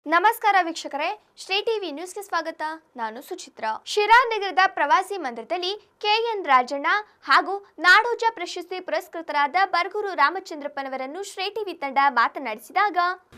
ನಮಸ್ಕಾರ ವೀಕ್ಷಕರೇ ಶ್ರೀ ಟಿವಿ ನ್ಯೂಸ್ಗೆ ಸ್ವಾಗತ ನಾನು ಸುಚಿತ್ರ ಶಿರಾ ನಗರದ ಪ್ರವಾಸಿ ಮಂದಿರದಲ್ಲಿ ಕೆಎನ್ ರಾಜಣ್ಣ ಹಾಗೂ ನಾಡೋಜ ಪ್ರಶಸ್ತಿ ಪುರಸ್ಕೃತರಾದ ಬರ್ಗೂರು ರಾಮಚಂದ್ರಪ್ಪನವರನ್ನು ಶ್ರೀ ಟಿವಿ ತಂಡ ಮಾತನಾಡಿಸಿದಾಗ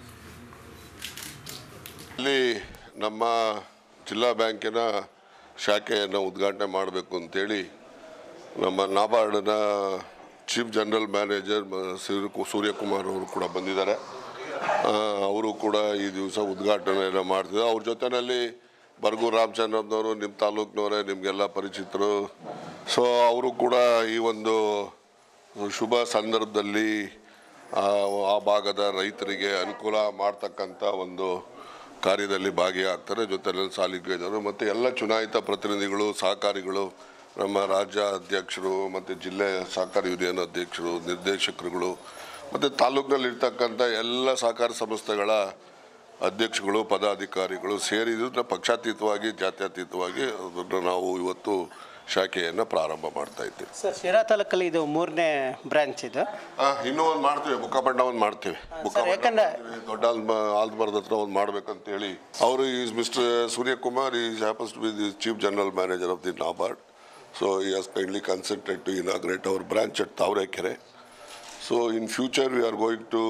ಇಲ್ಲಿ ನಮ್ಮ ಜಿಲ್ಲಾ ಬ್ಯಾಂಕಿನ ಶಾಖೆಯನ್ನು ಉದ್ಘಾಟನೆ ಮಾಡಬೇಕು ಅಂತೇಳಿ ನಮ್ಮ ನಾಬಾರ್ಡ್ನ ಚೀಫ್ ಜನರಲ್ ಮ್ಯಾನೇಜರ್ ಮ- ಸೂರ್ಯ- ಸೂರ್ಯಕುಮಾರ್ ಅವರು ಕೂಡ ಬಂದಿದ್ದಾರೆ ಆ, ಅವರು ಕೂಡ ಈ ದಿವಸ ಉದ್ಘಾಟನೆಯನ್ನು ಮಾಡ್ತಿದ್ದಾರೆ ಅವ್ರ ಜೊತೆಯಲ್ಲಿ ಬರ್ಗೂರು ರಾಮಚಂದ್ರಪ್ಪನವರು ನಿಮ್ಮ ತಾಲೂಕಿನವರೇ ನಿಮಗೆಲ್ಲ ಪರಿಚಿತರು ಸೊ ಅವರು ಕೂಡ ಈ ಒಂದು ಶುಭ ಸಂದರ್ಭದಲ್ಲಿ ಆ ಆ ಭಾಗದ ರೈತರಿಗೆ ಅನುಕೂಲ ಮಾಡ್ತಕ್ಕಂಥ ಒಂದು ಕಾರ್ಯದಲ್ಲಿ ಭಾಗಿಯಾಗ್ತಾರೆ ಜೊತೆಯಲ್ಲಿ ಸಾಲಿಗ್ರಾಮರು ಮತ್ತು ಎಲ್ಲ ಚುನಾಯಿತ ಪ್ರತಿನಿಧಿಗಳು ಸಹಕಾರಿಗಳು ನಮ್ಮ ರಾಜ್ಯ ಅಧ್ಯಕ್ಷರು ಮತ್ತು ಜಿಲ್ಲೆ ಸಹಕಾರಿ ಯೂನಿಯನ್ ಅಧ್ಯಕ್ಷರು ನಿರ್ದೇಶಕರುಗಳು ಮತ್ತು ತಾಲೂಕಿನಲ್ಲಿರ್ತಕ್ಕಂಥ ಎಲ್ಲ ಸಹಕಾರ ಸಂಸ್ಥೆಗಳ ಅಧ್ಯಕ್ಷಗಳು ಪದಾಧಿಕಾರಿಗಳು ಸೇರಿದ್ರೆ ಪಕ್ಷಾತೀತವಾಗಿ ಜಾತ್ಯತೀತವಾಗಿ ಅದನ್ನು ನಾವು ಇವತ್ತು ಶಾಖೆಯನ್ನು ಪ್ರಾರಂಭ ಮಾಡ್ತಾ ಇದ್ದೇವೆ ಸರ್ ಶಿರಾ ತಾಲೂಕಲ್ಲಿ ಇದು ಮೂರನೇ ಬ್ರಾಂಚ್ ಇದು ಆ, ಇನ್ನೂ ಒಂದು ಮಾಡ್ತೀವಿ ಬುಕ್ಕಾಪಟ್ಟ ಒಂದು ಮಾಡ್ತೀವಿ ಬುಕ್ಕಾಪಟ್ಟ ಯಾಕಂದ್ರೆ- ಮಾಡ್ತೀವಿ. ದೊಡ್ಡ ಆಲ್ಮ ಆಲ್ಮರದ ಹತ್ರ ಒಂದು ಮಾಡ್ಬೇಕಂತೇಳಿ ಅವರು is mister Suryakumar is happens to be the chief general manager of the NABARD so he has kindly concentrate to inaugurate our branch at Tavarekere so in future we are going to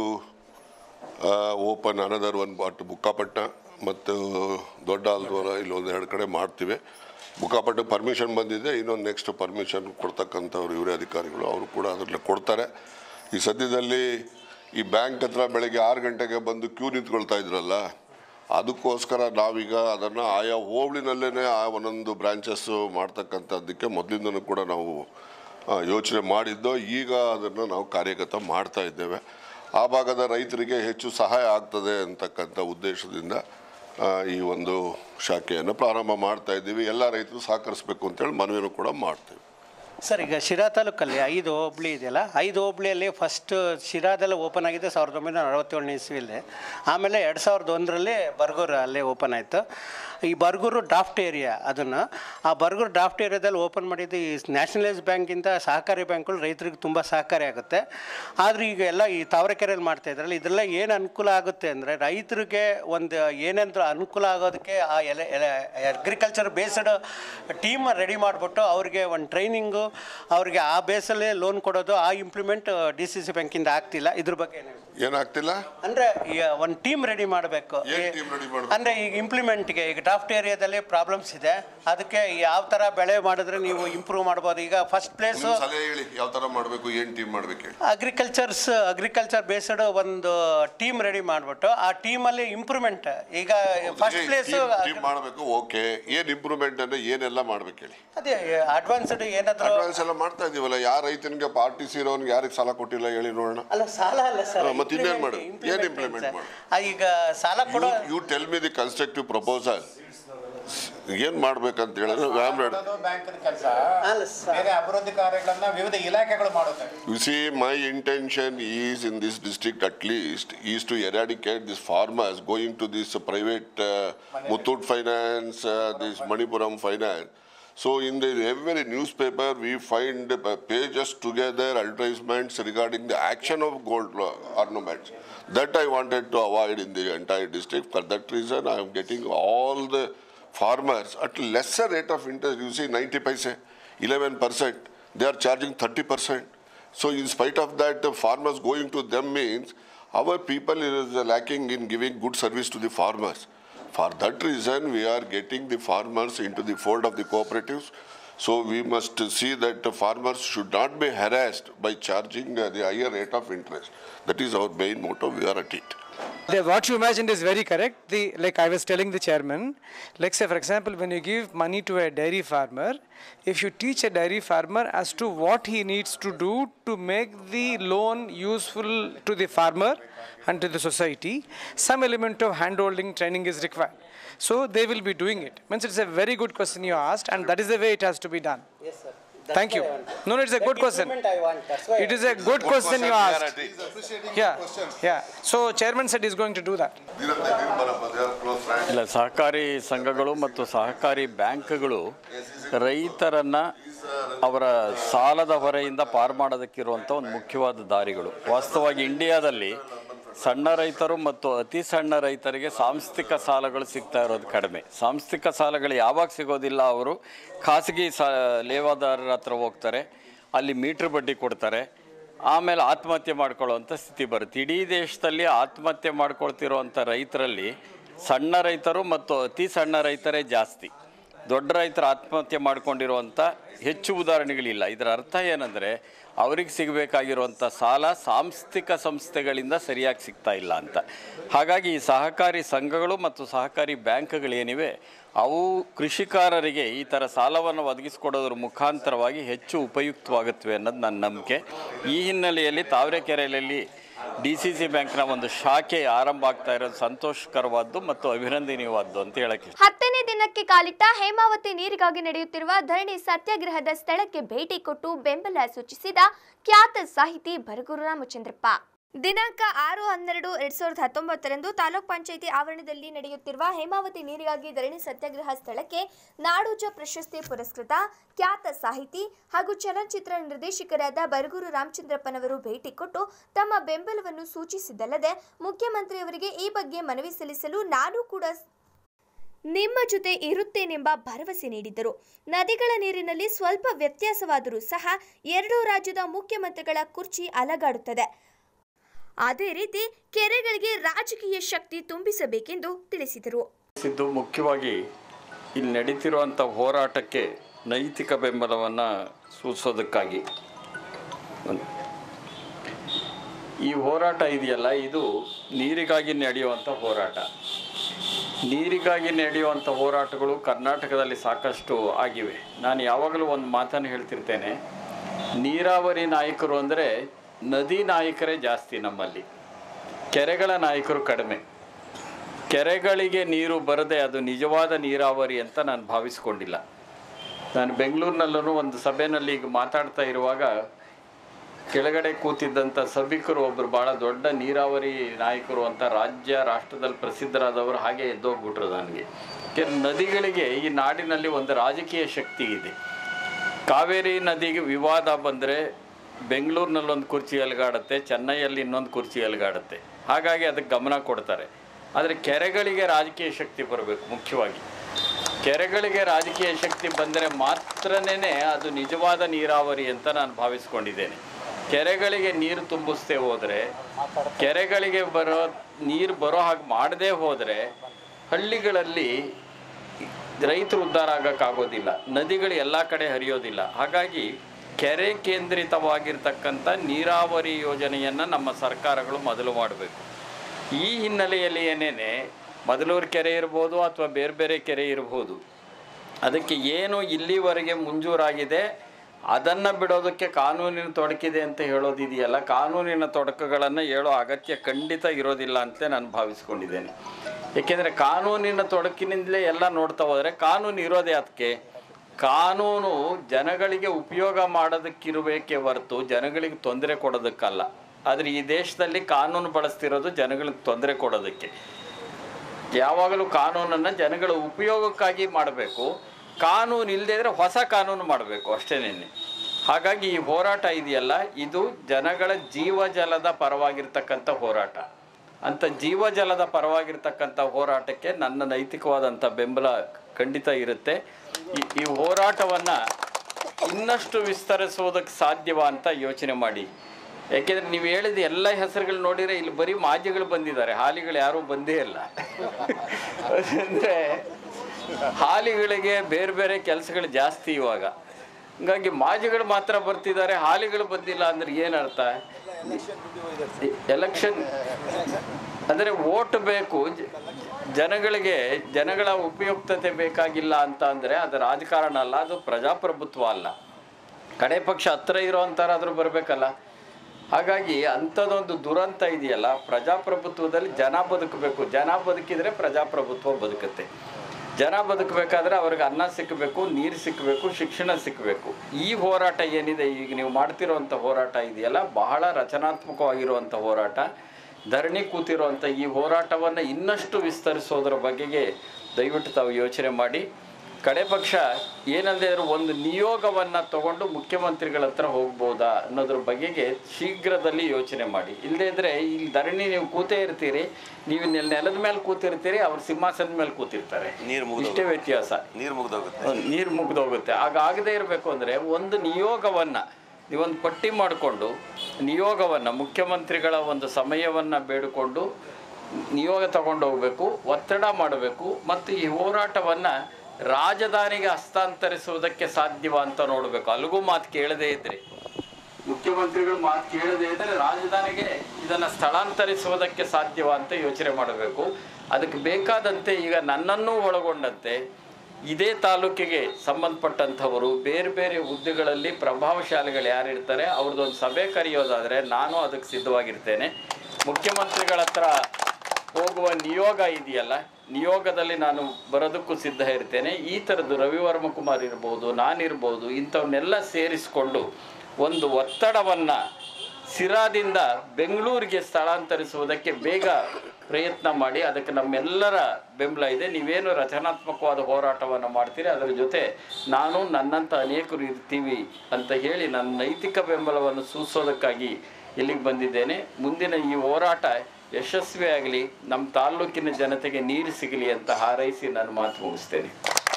open another one at Bukkapatna ಮತ್ತು ದೊಡ್ಡ ಆಲ್ದವರ ಇಲ್ಲೊಂದು ಎರಡು ಕಡೆ ಮಾಡ್ತೀವಿ ಬುಕ್ಕಾಪಟ್ಟ permission ಬಂದಿದೆ ಇನ್ನೊಂದು next permission ಕೊಡ್ತಕ್ಕಂಥವ್ರು ಇವರೇ ಅಧಿಕಾರಿಗಳು ಅವರು ಕೂಡ ಅದರಲ್ಲಿ ಕೊಡ್ತಾರೆ ಈ ಸದ್ಯದಲ್ಲಿ ಈ ಬ್ಯಾಂಕ್ ಹತ್ರ ಬೆಳಗ್ಗೆ ಆರು ಗಂಟೆಗೆ ಬಂದು ಕ್ಯೂ ನಿಂತ್ಕೊಳ್ತಾ ಇದ್ರಲ್ಲ ಅದಕ್ಕೋಸ್ಕರ ನಾವೀಗ ಅದನ್ನು ಆಯಾ ಹೋಬಳಿನಲ್ಲೇ ಆ ಒಂದೊಂದು ಬ್ರಾಂಚಸ್ಸು ಮಾಡ್ತಕ್ಕಂಥದ್ದಕ್ಕೆ ಮೊದಲಿಂದನೂ ಕೂಡ ನಾವು ಆ, ಯೋಚನೆ ಮಾಡಿದ್ದು ಈಗ ಅದನ್ನು ನಾವು ಕಾರ್ಯಗತ ಮಾಡ್ತಾ ಇದ್ದೇವೆ ಆ ಭಾಗದ ರೈತರಿಗೆ ಹೆಚ್ಚು ಸಹಾಯ ಆಗ್ತದೆ ಅಂತಕ್ಕಂಥ ಉದ್ದೇಶದಿಂದ ಆ, ಈ ಒಂದು ಶಾಖೆಯನ್ನು ಪ್ರಾರಂಭ ಮಾಡ್ತಾ ಇದ್ದೀವಿ ಎಲ್ಲ ರೈತರು ಸಹಕರಿಸಬೇಕು ಅಂತೇಳಿ ಮನವಿಯನ್ನು ಕೂಡ ಮಾಡ್ತೇವೆ ಸರ್ ಈಗ ಶಿರಾ ತಾಲೂಕಲ್ಲಿ ಐದು ಹೋಬಳಿ ಇದೆಯಲ್ಲ ಐದು ಹೋಬಳಿಯಲ್ಲಿ ಫಸ್ಟ್ ಶಿರಾದಲ್ಲೇ ಓಪನ್ ಆಗಿದೆ ಸಾವಿರದ ಒಂಬೈನೂರ ಅರವತ್ತೇಳನೇ ಇಸ್ವಿಯಲ್ಲಿ ಆಮೇಲೆ ಎರಡು ಸಾವಿರದ ಒಂದರಲ್ಲಿ ಬರ್ಗೂರು ಅಲ್ಲೇ ಓಪನ್ ಆಯಿತು ಈ ಬರ್ಗೂರು ಡ್ರಾಫ್ಟ್ ಏರಿಯಾ ಅದನ್ನು ಆ ಬರ್ಗೂರು ಡ್ರಾಫ್ಟ್ ಏರಿಯಾದಲ್ಲಿ ಓಪನ್ ಮಾಡಿದ್ದು ಈ ನ್ಯಾಷನಲೈಸ್ ಬ್ಯಾಂಕಿಂದ ಸಹಕಾರಿ ಬ್ಯಾಂಕ್ಗಳು ರೈತರಿಗೆ ತುಂಬ ಸಹಕಾರಿ ಆಗುತ್ತೆ ಆದರೆ ಈಗ ಎಲ್ಲ ಈ ತಾವರೆಕೆರೆಯಲ್ಲಿ ಮಾಡ್ತಾ ಇದ್ರಲ್ಲ ಇದೆಲ್ಲ ಏನು ಅನುಕೂಲ ಆಗುತ್ತೆ ಅಂದರೆ ರೈತರಿಗೆ ಒಂದು ಏನೇನಾದ್ರು ಅನುಕೂಲ ಆಗೋದಕ್ಕೆ ಆ ಎಲೆ ಎಲೆ ಅಗ್ರಿಕಲ್ಚರ್ ಬೇಸ್ಡ್ ಟೀಮ್ ರೆಡಿ ಮಾಡಿಬಿಟ್ಟು ಅವ್ರಿಗೆ ಒಂದು ಟ್ರೈನಿಂಗು ಅವ್ರಿಗೆ ಆ ಬೇಸಲ್ಲೇ ಲೋನ್ ಕೊಡೋದು ಆ ಇಂಪ್ಲಿಮೆಂಟ್ ಡಿ ಸಿ ಸಿ ಬ್ಯಾಂಕಿಂದ ಆಗ್ತಿಲ್ಲ ಇದ್ರ ಬಗ್ಗೆ ಏನು ಹೇಳ್ತೀರಾ? ಏನಾಗ್ತಿಲ್ಲ ಅಂದ್ರೆ ಒಂದು ಟೀಮ್ ರೆಡಿ ಮಾಡಬೇಕು ಏನ್ team ready ಮಾಡ್ಬೇಕು? ಅಂದ್ರೆ ಈಗ ಇಂಪ್ಲಿಮೆಂಟ್ಗೆ ಈಗ ಡ್ರಾಫ್ಟ್ ಏರಿಯಾದಲ್ಲಿ ಪ್ರಾಬ್ಲಮ್ಸ್ ಇದೆ ಅದಕ್ಕೆ ಯಾವ ಥರ ಬೆಳೆ ಮಾಡಿದ್ರೆ ನೀವು ಇಂಪ್ರೂವ್ ಮಾಡ್ಬೋದು ಈಗ ಫಸ್ಟ್ ಪ್ಲೇಸು ನಿಮ್ ಸಲಹೆ ಹೇಳಿ ಯಾವ ಥರ ಮಾಡಬೇಕು ಏನು ಟೀಮ್ ಮಾಡಬೇಕು ಹೇಳಿ ಅಗ್ರಿಕಲ್ಚರ್ಸ್ ಅಗ್ರಿಕಲ್ಚರ್ ಬೇಸ್ಡ್ ಒಂದು ಟೀಮ್ ರೆಡಿ ಮಾಡಿಬಿಟ್ಟು ಆ ಟೀಮಲ್ಲಿ ಇಂಪ್ರೂವ್ಮೆಂಟ್ ಈಗ ಫಸ್ಟ್ ಪ್ಲೇಸು ಟೀಮ್ ಮಾಡಬೇಕು ಓಕೆ ಏನು ಇಂಪ್ರೂವ್ಮೆಂಟ್ ಅಂದ್ರೆ ಏನೆಲ್ಲ ಮಾಡ್ಬೇಕು ಹೇಳಿ ಅದೇ ಅಡ್ವಾನ್ಸ್ಡ್ ಏನಾದರೂ ಅಡ್ವಾನ್ಸ್ ಎಲ್ಲ ಮಾಡ್ತಾ ಇದೀವಲ್ಲ ಯಾರ ರೈತನಿಗೆ ಪಾರ್ಟಿ ಇರೋನಿಗೆ ಯಾರಿಗೆ ಸಾಲ ಕೊಟ್ಟಿಲ್ಲ ಹೇಳಿ ನೋಡೋಣ ಅಲ್ಲ ಸಾಲ ಅಲ್ಲ ಸರ್ ಹಾ, ಮತ್ತೆ ಇನ್ನೇನ್ ಮಾಡು? ಏನ್ implement ಮಾಡು? ಈಗ ಸಾಲ ಕೊಡೋ you tell me the constructive proposal ಏನ್ ಮಾಡ್ಬೇಕಂತ ಹೇಳಿದ್ರೆ ವ್ಯಾಮ್ ಮಾಡೋದು ಬ್ಯಾಂಕಿನ ಕೆಲಸ ಅಲ್ಲ ಸರ್ ಬೇರೆ ಅಭಿವೃದ್ಧಿ ಕಾರ್ಯಗಳನ್ನ ವಿವಿಧ ಇಲಾಖೆಗಳು ಮಾಡುತ್ತೆ You see, my intention is in this district at least is to eradicate these farmers going to this private uh, Muthoot Finance, uh, this Manipuram Finance. So in the every newspaper we find uh, pages together advertisements regarding the action of gold lo- ornaments. That I wanted to avoid in the entire district. For that reason, I am getting all the farmers at lesser rate of interest. You see, 90 paise, 11 percent. They are charging 30 percent. So in spite of that, the farmers going to them means our people is lacking in giving good service to the farmers. For that reason, we are getting the farmers into the fold of the cooperatives. So we must see that the farmers should not be harassed by charging uh, the higher rate of interest. That is our main motto. We are at it. The, what you imagined is very correct. The, like I was telling the chairman, like say for example, when you give money to a dairy farmer, if you teach a dairy farmer as to what he needs to do to make the loan useful to the farmer and to the society, some element of handholding training is required. So they will be doing it. Means it's a very good question you asked, and that is the way it has to be done. Yes, sir. Thank you. No, no, it's a good question. I want. That's why It is a good question you We are asked. at it. Yeah, yeah. So chairman said he's going to do that. ಇಲ್ಲ ಸಹಕಾರಿ ಸಂಘಗಳು ಮತ್ತು ಸಹಕಾರಿ ಬ್ಯಾಂಕ್ಗಳು ರೈತರನ್ನು ಅವರ ಸಾಲದ ಹೊರೆಯಿಂದ ಪಾರು ಮಾಡೋದಕ್ಕಿರುವಂಥ ಒಂದು ಮುಖ್ಯವಾದ ದಾರಿಗಳು ವಾಸ್ತವವಾಗಿ ಇಂಡಿಯಾದಲ್ಲಿ ಸಣ್ಣ ರೈತರು ಮತ್ತು ಅತಿ ಸಣ್ಣ ರೈತರಿಗೆ ಸಾಂಸ್ಥಿಕ ಸಾಲಗಳು ಸಿಗ್ತಾ ಇರೋದು ಕಡಿಮೆ ಸಾಂಸ್ಥಿಕ ಸಾಲಗಳು ಯಾವಾಗ ಸಿಗೋದಿಲ್ಲ ಅವರು ಖಾಸಗಿ ಸಾ ಲೇವಾದಾರರ ಹತ್ರ ಹೋಗ್ತಾರೆ ಅಲ್ಲಿ ಮೀಟ್ರ್ ಬಡ್ಡಿ ಕೊಡ್ತಾರೆ ಆಮೇಲೆ ಆತ್ಮಹತ್ಯೆ ಮಾಡ್ಕೊಳ್ಳೋವಂಥ ಸ್ಥಿತಿ ಬರುತ್ತೆ ಇಡೀ ದೇಶದಲ್ಲಿ ಆತ್ಮಹತ್ಯೆ ಮಾಡ್ಕೊಳ್ತಿರೋವಂಥ ರೈತರಲ್ಲಿ ಸಣ್ಣ ರೈತರು ಮತ್ತು ಅತಿ ಸಣ್ಣ ರೈತರೇ ಜಾಸ್ತಿ ದೊಡ್ಡ ರೈತರು ಆತ್ಮಹತ್ಯೆ ಮಾಡ್ಕೊಂಡಿರುವಂಥ ಹೆಚ್ಚು ಉದಾಹರಣೆಗಳಿಲ್ಲ ಇದರ ಅರ್ಥ ಏನಂದರೆ ಅವ್ರಿಗೆ ಸಿಗಬೇಕಾಗಿರುವಂಥ ಸಾಲ ಸಾಂಸ್ಥಿಕ ಸಂಸ್ಥೆಗಳಿಂದ ಸರಿಯಾಗಿ ಸಿಗ್ತಾ ಇಲ್ಲ ಅಂತ ಹಾಗಾಗಿ ಈ ಸಹಕಾರಿ ಸಂಘಗಳು ಮತ್ತು ಸಹಕಾರಿ ಬ್ಯಾಂಕ್ಗಳೇನಿವೆ ಅವು ಕೃಷಿಕಾರರಿಗೆ ಈ ಥರ ಸಾಲವನ್ನು ಒದಗಿಸಿಕೊಡೋದ್ರ ಮುಖಾಂತರವಾಗಿ ಹೆಚ್ಚು ಉಪಯುಕ್ತವಾಗುತ್ತವೆ ಅನ್ನೋದು ನನ್ನ ನಂಬಿಕೆ ಈ ಹಿನ್ನೆಲೆಯಲ್ಲಿ ತಾವರೆಕೆರೆಯಲ್ಲಿ ಡಿ ಸಿ ಸಿ ಬ್ಯಾಂಕ್ನ ಒಂದು ಶಾಖೆ ಆರಂಭ ಆಗ್ತಾ ಇರೋದು ಸಂತೋಷಕರವಾದ್ದು ಮತ್ತು ಅಭಿನಂದನೀಯವಾದ್ದು ಅಂತ ಹೇಳಕ್ಕೆ ಇಷ್ಟ. ಹತ್ತನೇ ದಿನಕ್ಕೆ ಕಾಲಿಟ್ಟ ಹೇಮಾವತಿ ನೀರಿಗಾಗಿ ನಡೆಯುತ್ತಿರುವ ಧರಣಿ ಸತ್ಯಾಗ್ರಹದ ಸ್ಥಳಕ್ಕೆ ಭೇಟಿ ಕೊಟ್ಟು ಬೆಂಬಲ ಸೂಚಿಸಿದ ಖ್ಯಾತ ಸಾಹಿತಿ ಬರಗೂರು ರಾಮಚಂದ್ರಪ್ಪ ದಿನಾಂಕ ಆರು ಹನ್ನೆರಡು ಎರಡ್ ಸಾವಿರದ ಹತ್ತೊಂಬತ್ತರಂದು ತಾಲೂಕ್ ಪಂಚಾಯಿತಿ ಆವರಣದಲ್ಲಿ ನಡೆಯುತ್ತಿರುವ ಹೇಮಾವತಿ ನೀರಿಗಾಗಿ ಧರಣಿ ಸತ್ಯಾಗ್ರಹ ಸ್ಥಳಕ್ಕೆ ನಾಡೋಜ ಪ್ರಶಸ್ತಿ ಪುರಸ್ಕೃತ ಖ್ಯಾತ ಸಾಹಿತಿ ಹಾಗೂ ಚಲನಚಿತ್ರ ನಿರ್ದೇಶಕರಾದ ಬರಗೂರು ರಾಮಚಂದ್ರಪ್ಪನವರು ಭೇಟಿ ಕೊಟ್ಟು ತಮ್ಮ ಬೆಂಬಲವನ್ನು ಸೂಚಿಸಿದ್ದಲ್ಲದೆ ಮುಖ್ಯಮಂತ್ರಿಯವರಿಗೆ ಈ ಬಗ್ಗೆ ಮನವಿ ಸಲ್ಲಿಸಲು ನಾನು ಕೂಡ ನಿಮ್ಮ ಜೊತೆ ಇರುತ್ತೇನೆಂಬ ಭರವಸೆ ನೀಡಿದ್ದರು ನದಿಗಳ ನೀರಿನಲ್ಲಿ ಸ್ವಲ್ಪ ವ್ಯತ್ಯಾಸವಾದರೂ ಸಹ ಎರಡೂ ರಾಜ್ಯದ ಮುಖ್ಯಮಂತ್ರಿಗಳ ಕುರ್ಚಿ ಅಲಗಾಡುತ್ತದೆ ಅದೇ ರೀತಿ ಕೆರೆಗಳಿಗೆ ರಾಜಕೀಯ ಶಕ್ತಿ ತುಂಬಿಸಬೇಕೆಂದು ತಿಳಿಸಿದರು ಇದು ಮುಖ್ಯವಾಗಿ ಇಲ್ಲಿ ನಡೀತಿರುವಂಥ ಹೋರಾಟಕ್ಕೆ ನೈತಿಕ ಬೆಂಬಲವನ್ನು ಸೂಚಿಸೋದಕ್ಕಾಗಿ ಒಂದು- ಈ ಹೋರಾಟ ಇದೆಯಲ್ಲ ಇದು ನೀರಿಗಾಗಿ ನಡೆಯುವಂಥ ಹೋರಾಟ ನೀರಿಗಾಗಿ ನಡೆಯುವಂಥ ಹೋರಾಟಗಳು ಕರ್ನಾಟಕದಲ್ಲಿ ಸಾಕಷ್ಟು ಆಗಿವೆ ನಾನು ಯಾವಾಗಲೂ ಒಂದು ಮಾತನ್ನು ಹೇಳ್ತಿರ್ತೇನೆ ನೀರಾವರಿ ನಾಯಕರು ಅಂದರೆ ನದಿ ನಾಯಕರೇ ಜಾಸ್ತಿ ನಮ್ಮಲ್ಲಿ ಕೆರೆಗಳ ನಾಯಕರು ಕಡಿಮೆ ಕೆರೆಗಳಿಗೆ ನೀರು ಬರದೆ ಅದು ನಿಜವಾದ ನೀರಾವರಿ ಅಂತ ನಾನು ಭಾವಿಸ್ಕೊಂಡಿಲ್ಲ ನಾನು ಬೆಂಗಳೂರಿನಲ್ಲೂ ಒಂದು ಸಭೆಯಲ್ಲಿ ಈಗ ಮಾತಾಡ್ತಾ ಇರುವಾಗ ಕೆಳಗಡೆ ಕೂತಿದ್ದಂಥ ಸಭಿಕರು ಒಬ್ಬರು ಭಾಳ ದೊಡ್ಡ ನೀರಾವರಿ ನಾಯಕರು ಅಂತ ರಾಜ್ಯ ರಾಷ್ಟ್ರದಲ್ಲಿ ಪ್ರಸಿದ್ಧರಾದವರು ಹಾಗೆ ಎದ್ದೋಗ್ಬಿಟ್ರು ನನಗೆ ಯಾಕೆಂದ್ರೆ ನದಿಗಳಿಗೆ ಈ ನಾಡಿನಲ್ಲಿ ಒಂದು ರಾಜಕೀಯ ಶಕ್ತಿ ಇದೆ ಕಾವೇರಿ ನದಿಗೆ ವಿವಾದ ಬಂದರೆ ಬೆಂಗಳೂರಿನಲ್ಲಿ ಒಂದು ಕುರ್ಚಿ ಎಲ್ಗಾಡುತ್ತೆ ಚೆನ್ನೈಯಲ್ಲಿ ಇನ್ನೊಂದು ಕುರ್ಚಿ ಎಲ್ಗಾಡುತ್ತೆ ಹಾಗಾಗಿ ಅದಕ್ಕೆ ಗಮನ ಕೊಡ್ತಾರೆ ಆದರೆ ಕೆರೆಗಳಿಗೆ ರಾಜಕೀಯ ಶಕ್ತಿ ಬರಬೇಕು ಮುಖ್ಯವಾಗಿ ಕೆರೆಗಳಿಗೆ ರಾಜಕೀಯ ಶಕ್ತಿ ಬಂದರೆ ಮಾತ್ರನೇ ಅದು ನಿಜವಾದ ನೀರಾವರಿ ಅಂತ ನಾನು ಭಾವಿಸ್ಕೊಂಡಿದ್ದೇನೆ ಕೆರೆಗಳಿಗೆ ನೀರು ತುಂಬಿಸ್ತೇ ಹೋದರೆ ಕೆರೆಗಳಿಗೆ ಬರೋ ನೀರು ಬರೋ ಹಾಗೆ ಮಾಡದೇ ಹೋದರೆ ಹಳ್ಳಿಗಳಲ್ಲಿ ರೈತರು ಉದ್ಧಾರ ಆಗೋಕ್ಕಾಗೋದಿಲ್ಲ ನದಿಗಳು ಎಲ್ಲ ಕಡೆ ಹರಿಯೋದಿಲ್ಲ ಹಾಗಾಗಿ ಕೆರೆ ಕೇಂದ್ರಿತವಾಗಿರ್ತಕ್ಕಂಥ ನೀರಾವರಿ ಯೋಜನೆಯನ್ನು ನಮ್ಮ ಸರ್ಕಾರಗಳು ಮೊದಲು ಮಾಡಬೇಕು ಈ ಹಿನ್ನೆಲೆಯಲ್ಲಿ ಏನೇನೆ ಮೊದಲೂರು ಕೆರೆ ಇರ್ಬೋದು ಅಥವಾ ಬೇರೆ ಬೇರೆ ಕೆರೆ ಇರ್ಬೋದು ಅದಕ್ಕೆ ಏನು ಇಲ್ಲಿವರೆಗೆ ಮುಂಜೂರಾಗಿದೆ ಅದನ್ನು ಬಿಡೋದಕ್ಕೆ ಕಾನೂನಿನ ತೊಡಕಿದೆ ಅಂತ ಹೇಳೋದಿದೆಯಲ್ಲ ಕಾನೂನಿನ ತೊಡಕುಗಳನ್ನು ಹೇಳೋ ಅಗತ್ಯ ಖಂಡಿತ ಇರೋದಿಲ್ಲ ಅಂತ ನಾನು ಭಾವಿಸ್ಕೊಂಡಿದ್ದೇನೆ ಏಕೆಂದರೆ ಕಾನೂನಿನ ತೊಡಕಿನಿಂದಲೇ ಎಲ್ಲ ನೋಡ್ತಾ ಹೋದರೆ ಕಾನೂನು ಇರೋದೇ ಅದಕ್ಕೆ ಕಾನೂನು ಜನಗಳಿಗೆ ಉಪಯೋಗ ಮಾಡೋದಕ್ಕಿರಬೇಕೇ ಹೊರತು ಜನಗಳಿಗೆ ತೊಂದರೆ ಕೊಡೋದಕ್ಕಲ್ಲ ಆದರೆ ಈ ದೇಶದಲ್ಲಿ ಕಾನೂನು ಬಳಸ್ತಿರೋದು ಜನಗಳಿಗೆ ತೊಂದರೆ ಕೊಡೋದಕ್ಕೆ ಯಾವಾಗಲೂ ಕಾನೂನನ್ನು ಜನಗಳ ಉಪಯೋಗಕ್ಕಾಗಿ ಮಾಡಬೇಕು ಕಾನೂನು ಇಲ್ಲದೇ ಇದ್ರೆ ಹೊಸ ಕಾನೂನು ಮಾಡಬೇಕು ಅಷ್ಟೇನೇನೆ ಹಾಗಾಗಿ ಈ ಹೋರಾಟ ಇದೆಯಲ್ಲ ಇದು ಜನಗಳ ಜೀವಜಲದ ಪರವಾಗಿರ್ತಕ್ಕಂಥ ಹೋರಾಟ ಅಂಥ ಜೀವಜಲದ ಪರವಾಗಿರ್ತಕ್ಕಂಥ ಹೋರಾಟಕ್ಕೆ ನನ್ನ ನೈತಿಕವಾದಂಥ ಬೆಂಬಲ ಖಂಡಿತ ಇರುತ್ತೆ ಈ ಈ ಹೋರಾಟವನ್ನು ಇನ್ನಷ್ಟು ವಿಸ್ತರಿಸೋದಕ್ಕೆ ಸಾಧ್ಯವಾ ಅಂತ ಯೋಚನೆ ಮಾಡಿ ಯಾಕೆಂದ್ರೆ ನೀವು ಹೇಳಿದ ಎಲ್ಲ ಹೆಸರುಗಳು ನೋಡಿದ್ರೆ ಇಲ್ಲಿ ಬರೀ ಮಾಜಿಗಳು ಬಂದಿದ್ದಾರೆ ಹಾಲಿಗಳು ಯಾರೂ ಬಂದೇ ಇಲ್ಲ ಅಂದರೆ ಹಾಲಿಗಳಿಗೆ ಬೇರೆ ಬೇರೆ ಕೆಲಸಗಳು ಜಾಸ್ತಿ ಇವಾಗ ಹಂಗಾಗಿ ಮಾಜಿಗಳು ಮಾತ್ರ ಬರ್ತಿದ್ದಾರೆ ಹಾಲಿಗಳು ಬಂದಿಲ್ಲ ಅಂದ್ರೆ ಏನರ್ಥ ಎಲೆಕ್ಷನ್ ಅಂದರೆ ಓಟ್ ಬೇಕು ಜ- ಜನಗಳಿಗೆ ಜನಗಳ ಉಪಯುಕ್ತತೆ ಬೇಕಾಗಿಲ್ಲ ಅಂತ ಅಂದರೆ ಅದು ರಾಜಕಾರಣ ಅಲ್ಲ ಅದು ಪ್ರಜಾಪ್ರಭುತ್ವ ಅಲ್ಲ ಕಡೆ ಪಕ್ಷ ಹತ್ರ ಇರೋವಂಥವ್ರಾದ್ರೂ ಬರಬೇಕಲ್ಲ ಹಾಗಾಗಿ ಅಂಥದ್ದೊಂದು ದುರಂತ ಇದೆಯಲ್ಲ ಪ್ರಜಾಪ್ರಭುತ್ವದಲ್ಲಿ ಜನ ಬದುಕಬೇಕು ಜನ ಬದುಕಿದರೆ ಪ್ರಜಾಪ್ರಭುತ್ವ ಬದುಕುತ್ತೆ ಜನ ಬದುಕಬೇಕಾದ್ರೆ ಅವ್ರಿಗೆ ಅನ್ನ ಸಿಕ್ಕಬೇಕು ನೀರು ಸಿಕ್ಕಬೇಕು ಶಿಕ್ಷಣ ಸಿಕ್ಕಬೇಕು ಈ ಹೋರಾಟ ಏನಿದೆ ಈಗ ನೀವು ಮಾಡ್ತಿರೋವಂಥ ಹೋರಾಟ ಇದೆಯಲ್ಲ ಬಹಳ ರಚನಾತ್ಮಕವಾಗಿರುವಂಥ ಹೋರಾಟ ಧರಣಿ ಕೂತಿರುವಂಥ ಈ ಹೋರಾಟವನ್ನು ಇನ್ನಷ್ಟು ವಿಸ್ತರಿಸೋದ್ರ ಬಗೆಗೆ ದಯವಿಟ್ಟು ತಾವು ಯೋಚನೆ ಮಾಡಿ ಕಡೆ ಪಕ್ಷ ಏನಂದ್ರೆ ಒಂದು ನಿಯೋಗವನ್ನು ತಗೊಂಡು ಮುಖ್ಯಮಂತ್ರಿಗಳ ಹತ್ರ ಹೋಗ್ಬೋದಾ ಅನ್ನೋದ್ರ ಬಗೆಗೆ ಶೀಘ್ರದಲ್ಲಿ ಯೋಚನೆ ಮಾಡಿ ಇಲ್ಲದೇ ಇದ್ರೆ ಇಲ್ಲಿ ಧರಣಿ ನೀವು ಕೂತೇ ಇರ್ತೀರಿ ನೀವು ನೆಲ ನೆಲದ ಮೇಲೆ ಕೂತಿರ್ತೀರಿ ಅವ್ರು ಸಿಂಹಾಸನದ ಮೇಲೆ ಕೂತಿರ್ತಾರೆ ನೀರು ಮುಗ್ದೋಗುತ್ತೆ. ಇಷ್ಟೇ ವ್ಯತ್ಯಾಸ ನೀರು ಮುಗ್ದೋಗುತ್ತೆ ನೀರು ಮುಗ್ದೋಗುತ್ತೆ ಆಗ ಆಗದೇ ಇರಬೇಕು ಅಂದರೆ ಒಂದು ನಿಯೋಗವನ್ನು ನೀವೊಂದು ಪಟ್ಟಿ ಮಾಡಿಕೊಂಡು ನಿಯೋಗವನ್ನು ಮುಖ್ಯಮಂತ್ರಿಗಳ ಒಂದು ಸಮಯವನ್ನು ಬೇಡಿಕೊಂಡು ನಿಯೋಗ ತಗೊಂಡು ಹೋಗಬೇಕು ಒತ್ತಡ ಮಾಡಬೇಕು ಮತ್ತು ಈ ಹೋರಾಟವನ್ನು ರಾಜಧಾನಿಗೆ ಹಸ್ತಾಂತರಿಸುವುದಕ್ಕೆ ಸಾಧ್ಯವ ಅಂತ ನೋಡಬೇಕು ಅಲ್ಲಿಗೂ ಮಾತು ಕೇಳದೇ ಇದ್ರೆ ಮುಖ್ಯಮಂತ್ರಿಗಳು ಮಾತು ಕೇಳದೇ ಇದ್ರೆ ರಾಜಧಾನಿಗೆ ಇದನ್ನು ಸ್ಥಳಾಂತರಿಸುವುದಕ್ಕೆ ಸಾಧ್ಯವ ಅಂತ ಯೋಚನೆ ಮಾಡಬೇಕು ಅದಕ್ಕೆ ಬೇಕಾದಂತೆ ಈಗ ನನ್ನನ್ನೂ ಒಳಗೊಂಡಂತೆ ಇದೇ ತಾಲೂಕಿಗೆ ಸಂಬಂಧಪಟ್ಟಂಥವರು ಬೇರೆ ಬೇರೆ ಹುದ್ದೆಗಳಲ್ಲಿ ಪ್ರಭಾವಶಾಲಿಗಳು ಯಾರಿರ್ತಾರೆ ಅವ್ರದ್ದೊಂದು ಸಭೆ ಕರೆಯೋದಾದರೆ ನಾನು ಅದಕ್ಕೆ ಸಿದ್ಧವಾಗಿರ್ತೇನೆ ಮುಖ್ಯಮಂತ್ರಿಗಳ ಹತ್ರ ಹೋಗುವ ನಿಯೋಗ ಇದೆಯಲ್ಲ ನಿಯೋಗದಲ್ಲಿ ನಾನು ಬರೋದಕ್ಕೂ ಸಿದ್ಧ ಇರ್ತೇನೆ ಈ ಥರದ್ದು ರವಿವರ್ಮ ಕುಮಾರ್ ಇರ್ಬೋದು ನಾನಿರ್ಬೋದು ಇಂಥವನ್ನೆಲ್ಲ ಸೇರಿಸಿಕೊಂಡು ಒಂದು ಒತ್ತಡವನ್ನು ಸಿರಾದಿಂದ ಬೆಂಗಳೂರಿಗೆ ಸ್ಥಳಾಂತರಿಸುವುದಕ್ಕೆ ಬೇಗ ಪ್ರಯತ್ನ ಮಾಡಿ ಅದಕ್ಕೆ ನಮ್ಮೆಲ್ಲರ ಬೆಂಬಲ ಇದೆ ನೀವೇನು ರಚನಾತ್ಮಕವಾದ ಹೋರಾಟವನ್ನು ಮಾಡ್ತೀರಿ ಅದರ ಜೊತೆ ನಾನು ನನ್ನಂಥ ಅನೇಕರು ಇರ್ತೀವಿ ಅಂತ ಹೇಳಿ ನನ್ನ ನೈತಿಕ ಬೆಂಬಲವನ್ನು ಸೂಚಿಸೋದಕ್ಕಾಗಿ ಇಲ್ಲಿಗೆ ಬಂದಿದ್ದೇನೆ ಮುಂದಿನ ಈ ಹೋರಾಟ ಯಶಸ್ವಿಯಾಗಲಿ ನಮ್ಮ ತಾಲ್ಲೂಕಿನ ಜನತೆಗೆ ನೀರು ಸಿಗಲಿ ಅಂತ ಹಾರೈಸಿ ನಾನು ಮಾತು ಮುಗಿಸ್ತೇನೆ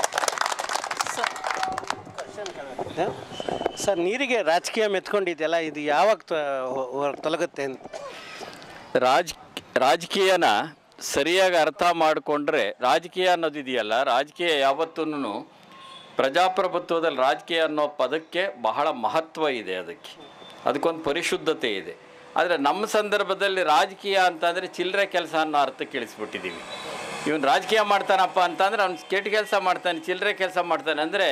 ಸರ್ ನೀರಿಗೆ ರಾಜಕೀಯ ಮೆತ್ಕೊಂಡಿದೆಯಲ್ಲ ಇದು ಯಾವಾಗ ತ- ಹೊ- ಹೊ- ತೊಲಗುತ್ತೆ ಅಂತ ರಾಜ್ ರಾಜಕೀಯನ ಸರಿಯಾಗಿ ಅರ್ಥ ಮಾಡಿಕೊಂಡ್ರೆ ರಾಜಕೀಯ ಅನ್ನೋದಿದೆಯಲ್ಲ ರಾಜಕೀಯ ಯಾವತ್ತೂ ಪ್ರಜಾಪ್ರಭುತ್ವದಲ್ಲಿ ರಾಜಕೀಯ ಅನ್ನೋ ಪದಕ್ಕೆ ಬಹಳ ಮಹತ್ವ ಇದೆ ಅದಕ್ಕೆ ಅದಕ್ಕೊಂದು ಪರಿಶುದ್ಧತೆ ಇದೆ ಆದರೆ ನಮ್ಮ ಸಂದರ್ಭದಲ್ಲಿ ರಾಜಕೀಯ ಅಂತಂದರೆ ಚಿಲ್ಲರೆ ಕೆಲಸ ಅನ್ನೋ ಅರ್ಥ ಕೇಳಿಸ್ಬಿಟ್ಟಿದ್ದೀವಿ ಇವನು ರಾಜಕೀಯ ಮಾಡ್ತಾನಪ್ಪ ಅಂತಂದ್ರೆ ಅವ್ನು ಕೆಟ್ಟ ಕೆಲಸ ಮಾಡ್ತಾನೆ ಚಿಲ್ಲರೆ ಕೆಲಸ ಮಾಡ್ತಾನೆ ಅಂದರೆ